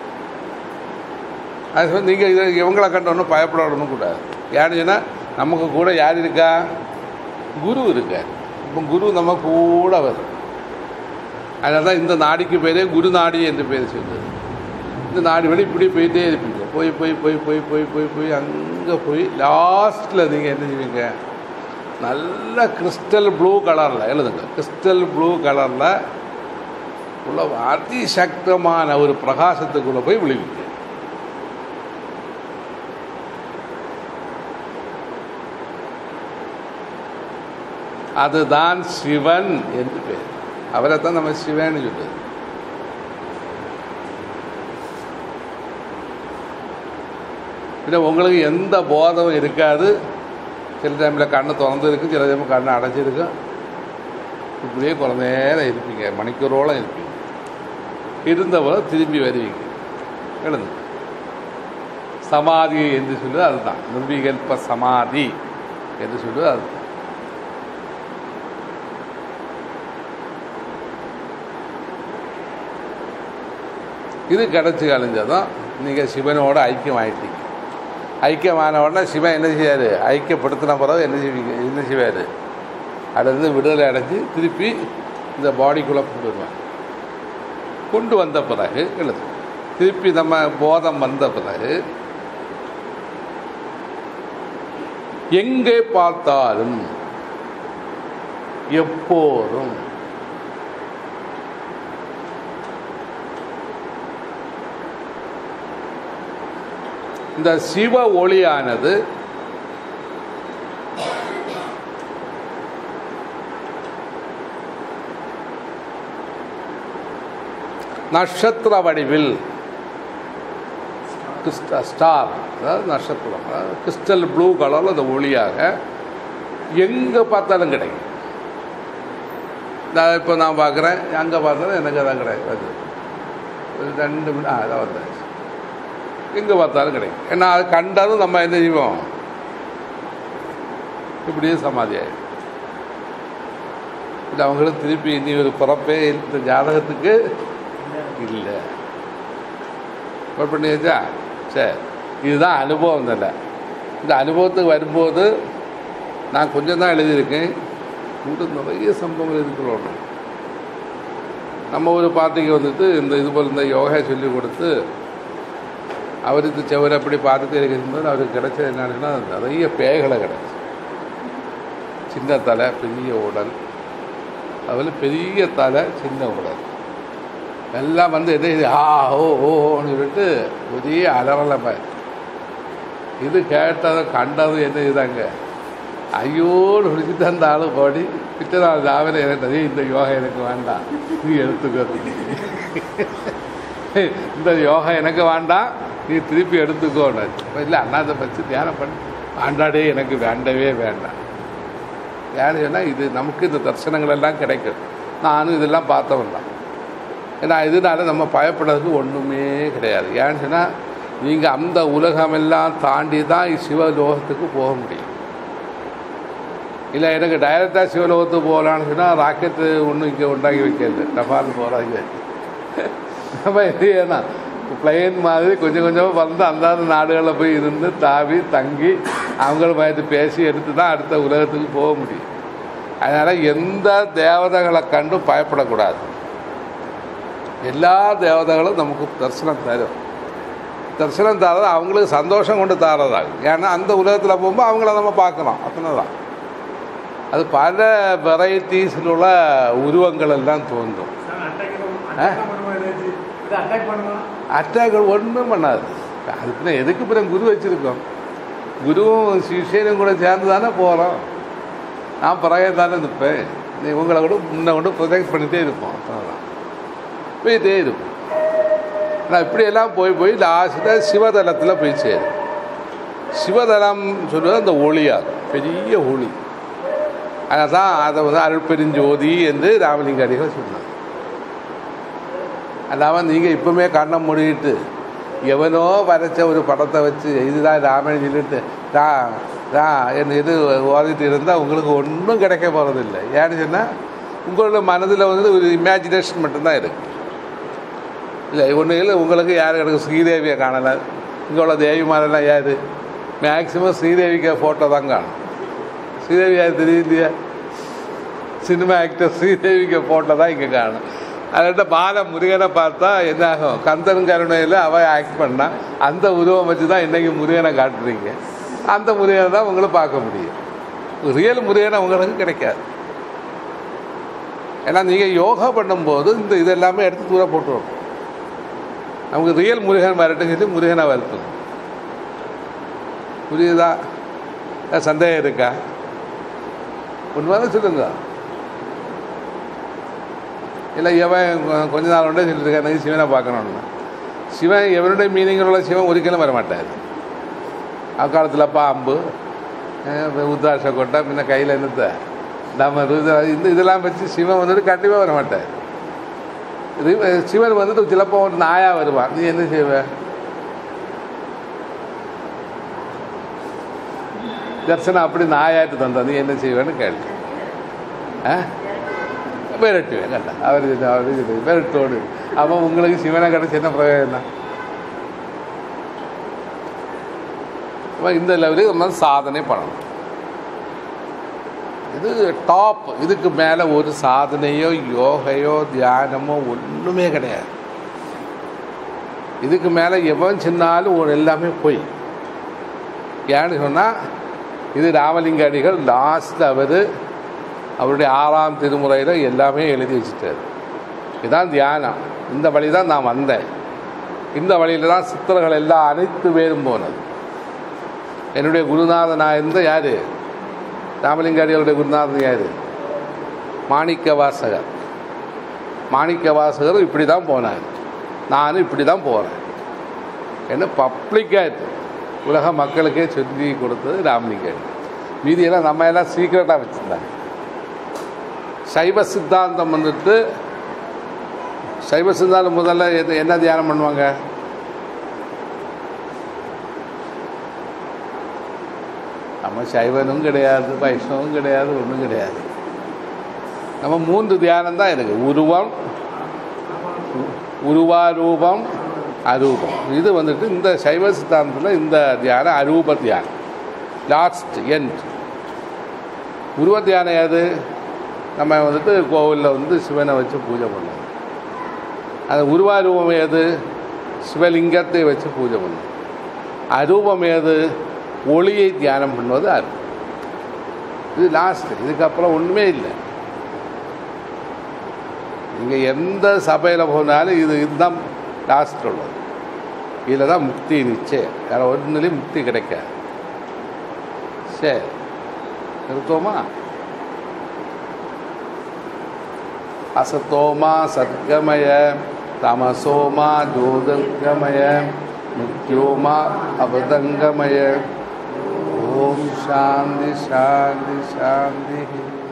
அது வந்து நீங்கள் இதை இவங்களை கண்டு ஒன்றும் பயப்படணும் கூடாது ஏன்னு சொன்னால் நமக்கு கூட யார் இருக்கா குரு இருக்கார் இப்போ குரு நம்ம கூட வரும் அதனால தான் இந்த நாடிக்கு பேரே குரு நாடி என்று பேர் சொல்லுது இந்த நாடி வழி இப்படி போயிட்டே இருப்பீங்க போய் போய் போய் போய் போய் போய் போய் அங்கே போய் லாஸ்ட்டில் நீங்கள் என்ன செய்வீங்க நல்ல கிறிஸ்டல் ப்ளூ கலரில் எழுதுங்க கிறிஸ்டல் ப்ளூ கலரில் உள்ள அதிசக்தமான ஒரு பிரகாசத்துக்குள்ளே போய் விழுவீங்க அதுதான் சிவன் என்று பேர் அவரை தான் நம்ம சிவன் சொல்லுது இல்லை உங்களுக்கு எந்த போதமும் இருக்காது சில டைமில் கண்ணை திறந்து இருக்கும் சில டைமில் கண்ணை அடைச்சிருக்கும் இப்படியே குறை நேரம் இருப்பீங்க மணிக்கூரோളം இருப்பீங்க இருந்தவரை திரும்பி வருவீங்க எழுது சமாதி என்று சொல்லுவது அதுதான் நிர்விகல்ப சமாதி என்று சொல்லுவது அதுதான் இது கிடச்சி கழிஞ்சதும் நீங்கள் சிவனோட ஐக்கியம் ஆயிட்டீங்க ஐக்கியமான உடனே சிவன் என்ன செய்யார் ஐக்கியப்படுத்தின பிறகு என்ன செய்வீங்க என்ன செய்வார் அதுலேருந்து விடுதலை அடைஞ்சு திருப்பி இந்த பாடிக்குள்ளே கொண்டு வருவாங்க கொண்டு வந்த பிறகு எழுது திருப்பி நம்ம போதம் வந்த பிறகு எங்கே பார்த்தாலும் எப்போதும் இந்த சிவ ஒளியானது நட்சத்திர வடிவில் கிறிஸ்ட ஸ்டார் அதாவது நட்சத்திரம் அதாவது கிறிஸ்டல் ப்ளூ கலரில் அந்த ஒளியாக எங்கே பார்த்தாலும் கிடைக்கும் நான் இப்போ நான் பார்க்குறேன் அங்கே பார்த்தாலும் எனக்கு அதான் கிடையாது ஒரு ரெண்டு மினிட் ஆ அதான் வந்தாச்சு எங்கே பார்த்தாலும் கிடைக்கும் ஏன்னா அது கண்டாலும் நம்ம என்ன செய்வோம் இப்படியே சமாதி ஆயிடும் இல்லை அவங்களுக்கு திருப்பி இனி ஒரு பிறப்பே இந்த ஜாதகத்துக்கு இல்லை நோட் பண்ணியாச்சா சரி இதுதான் அனுபவம் தானே இந்த அனுபவத்துக்கு வரும்போது நான் கொஞ்சம் தான் எழுதியிருக்கேன் இன்னும் நிறைய சம்பவங்கள் இருக்கிறோம் நம்ம ஒரு பார்ட்டிக்கு வந்துட்டு இந்த இது போல் இந்த யோகா சொல்லி கொடுத்து அவருக்கு செவரை அப்படி பார்த்துட்டு இருக்கும்போது அவருக்கு கிடைச்சது என்னன்னா நிறைய பேய்களை கிடச்சி சின்ன தலை பெரிய உடல் அதில் பெரிய தலை சின்ன உடல் எல்லாம் வந்து என்ன இது ஆ ஓ ஓன்னு சொல்லிட்டு பெரிய அலறலை பாரு. இது கேட்டதும் கண்டதும் என்ன இதுதாங்க ஐயோடு பிடிச்சிட்டு அந்த ஆளு பாடி பித்த நாள் ராவில இறந்தது இந்த யோகா எனக்கு வேண்டாம் நீ எடுத்துக்கோ இந்த யோகா எனக்கு வேண்டாம் நீ திருப்பி எடுத்துக்கோன்னு இல்லை அண்ணாதை பற்றி தியானம் பண்ணி ஆண்டாடே எனக்கு வேண்டவே வேண்டாம் ஏன்னு சொன்னால் இது நமக்கு இந்த தரிசனங்கள் எல்லாம் கிடைக்கும் நானும் இதெல்லாம் பார்த்தவன் தான் ஏன்னா இதனால நம்ம பயப்படுறதுக்கு ஒன்றுமே கிடையாது ஏன்னு சொன்னால் நீங்கள் அந்த உலகமெல்லாம் தாண்டி தான் சிவலோகத்துக்கு போக முடியும் இல்லை எனக்கு டைரெக்டாக சிவலோகத்துக்கு போகலான்னு சொன்னால் ராக்கெட்டு ஒன்றும் இங்கே உண்டாக்கி வைக்கிறது டபால் போகிறாங்க நம்ம இது ஏன்னா பிளெயின் மாதிரி கொஞ்சம் கொஞ்சமாக வந்து அந்தாந்த நாடுகளில் போய் இருந்து தாவி தங்கி அவங்கள பார்த்து பேசி எடுத்து தான் அடுத்த உலகத்துக்கு போக முடியும் அதனால் எந்த தேவதைகளை கண்டும் பயப்படக்கூடாது எல்லா தேவதைகளும் நமக்கு தரிசனம் தரும் தரிசனம் தரது அவங்களுக்கு சந்தோஷம் கொண்டு தரதாகும் ஏன்னா அந்த உலகத்தில் போகும்போது அவங்கள நம்ம பார்க்கலாம் அத்தனை தான் அது பல வெரைட்டிஸில் உள்ள உருவங்கள் எல்லாம் தோன்றும் ஆ? இது அட்டாக் பண்ணுமா அட்டாக் ஒன்றும் பண்ணாது அதுக்குன்னு எதுக்கு பிறகு குரு வச்சுருக்கோம் குருவும் சிஷியனும் கூட சேர்ந்து தானே போகிறோம் நான் பிறகு தானே நிற்பேன் நீ உங்களை கூட முன்ன கொண்டு ப்ரொடெக்ட் பண்ணிகிட்டே இருப்போம் அவ்வளோதான் போயிட்டே இருப்போம் ஆனால் இப்படியெல்லாம் போய் போய் லாஸ்ட்டில் சிவதலத்தில் போய் சேரும் சிவதலம் சொல்லுவது அந்த ஒளியார் பெரிய ஒளி அதனால தான் அதை வந்து அருட்பெருஞ்சோதி என்று ராமலிங்க அடிகள் சொன்னார் அல்லாமல் நீங்கள் இப்பவுமே கண்ணை மூடிட்டு எவனோ வரைச்ச ஒரு படத்தை வச்சு இதுதான் ராமன் சொல்லிட்டு ரா ரா என்ன இது ஓதிட்டு இருந்தால் உங்களுக்கு ஒன்றும் கிடைக்க போகிறதில்லை ஏன்னு சொன்னால் உங்களோட மனதில் வந்து ஒரு இமேஜினேஷன் மட்டும்தான் இருக்குது இல்லை ஒன்றும் இல்லை உங்களுக்கு யார் கிடக்கு ஸ்ரீதேவியை காணலை இங்கே உள்ள தேவிமாரெல்லாம் யார் மேக்சிமம் ஸ்ரீதேவிக்கு ஃபோட்டோ தான் காணும் ஸ்ரீதேவி யார் தெரியும் இல்லையா சினிமா ஆக்டர் ஸ்ரீதேவிக்கு ஃபோட்டோ தான் இங்கே காணும் அதில் பால முருகனை பார்த்தா என்ன ஆகும் கந்தன் கருணையில் அவ ஆக்ட் பண்ணா அந்த உருவம் வச்சு தான் இன்றைக்கி முருகனை காட்டுறீங்க அந்த முருகனை தான் உங்களுக்கு பார்க்க முடியும் ரியல் முருகனை உங்களுக்கு கிடைக்காது ஏன்னா நீங்கள் யோகா பண்ணும்போது இந்த இதெல்லாமே எடுத்து தூர போட்டுருவோம் நமக்கு ரியல் முருகன் வரட்டும் சொல்லி முருகனை வருத்தணும் புரியுதா ஏதாவது சந்தேகம் இருக்கா உண்மைதான் சொல்லுங்க இல்லை இவன் கொ- கொஞ்ச நாள் உண்டே சொல்லிட்டு எனக்கு சிவனை பார்க்கணும்னு சிவன் எவனுடைய மீனிங்கில் உள்ள சிவன் ஒரிக்கலும் வர மாட்டார் அக்காலத்தில் பாம்பு அஹ் உத்ராட்ச கொட்டை பின்ன கையில் என்னத்த நம்ம ருத்ர- இந்த இதெல்லாம் வச்சு சிவன் வந்துட்டு கண்டிப்பாக வர மாட்டார் இது சிவன் வந்துட்டு சிலப்போ ஒரு நாயா வருவான் நீ என்ன செய்வ தர்சனம் அப்படி நாயாட்டு தந்தா நீ என்ன செய்வேன்னு கேள்வி ஆ விரட்டுவேன் கண்டா அவர் இது, அவர் இது, விரட்டோடு அப்போ உங்களுக்கு சிவனை கிடச்சி என்ன பிரயோஜனம் அப்ப இந்த லெவலுக்கு நம்ம சாதனை பண்ணணும் இது டாப் இதுக்கு மேலே ஒரு சாதனையோ யோகையோ தியானமோ ஒன்றுமே கிடையாது இதுக்கு மேலே எவன் சின்னாலும் ஒரு எல்லாமே போய் ஏன்னு சொன்னால் இது ராமலிங்க அடிகள் லாஸ்ட் அவர் அவருடைய ஆறாம் திருமுறையில் எல்லாமே எழுதி வச்சுட்டார் இதுதான் தியானம் இந்த வழி தான் நான் வந்தேன் இந்த வழியில் தான் சித்தர்கள் எல்லாம் அனைத்து பேரும் போனது என்னுடைய குருநாதனாக இருந்த யார் ராமலிங்க அடிகளுடைய குருநாதன் யார் மாணிக்க வாசகர் மாணிக்க வாசகர் இப்படி தான் போனார் நானும் இப்படி தான் போகிறேன் என்ன பப்ளிக்காக உலக மக்களுக்கே சொல்லி கொடுத்தது ராமலிங்க அடி மீதியெல்லாம் நம்ம எல்லாம் சீக்கிரட்டாக வச்சுருந்தாங்க சைவ சித்தாந்தம் வந்துட்டு சைவ சித்தாந்தம் முதல்ல எது- என்ன தியானம் பண்ணுவாங்க நம்ம சைவனும் கிடையாது வைஷ்ணவும் கிடையாது ஒன்றும் கிடையாது நம்ம மூன்று தியானம் தான் இருக்கு உருவம் உ- உருவாரூபம் அரூபம் இது வந்துட்டு இந்த சைவ சித்தாந்தத்தில் இந்த தியானம் அரூப தியானம் லாஸ்ட் எண்ட் உருவ தியானம் எது நம்ம வந்துட்டு கோவிலில் வந்து சிவனை வச்சு பூஜை பண்ணுவோம் அது உருவாரூபம் ஏது சிவலிங்கத்தை வச்சு பூஜை பண்ணுவோம் அரூபம் ஏது ஒளியை தியானம் பண்ணுவது அது இது லாஸ்ட் இதுக்கப்புறம் ஒன்றுமே இல்லை நீங்கள் எந்த சபையில் போனாலும் இது இதுதான் லாஸ்ட் உள்ளது இதில் தான் முக்தி நிச்சயம் வேறு ஒன்றுலேயும் முக்தி கிடைக்காது சரி நிறுத்துவோமா அசத்தோமா சத்கமய தமசோமா ஜோதர்கமய மித்யோமா அபதங்கமய ஓம் சாந்தி சாந்தி சாந்தி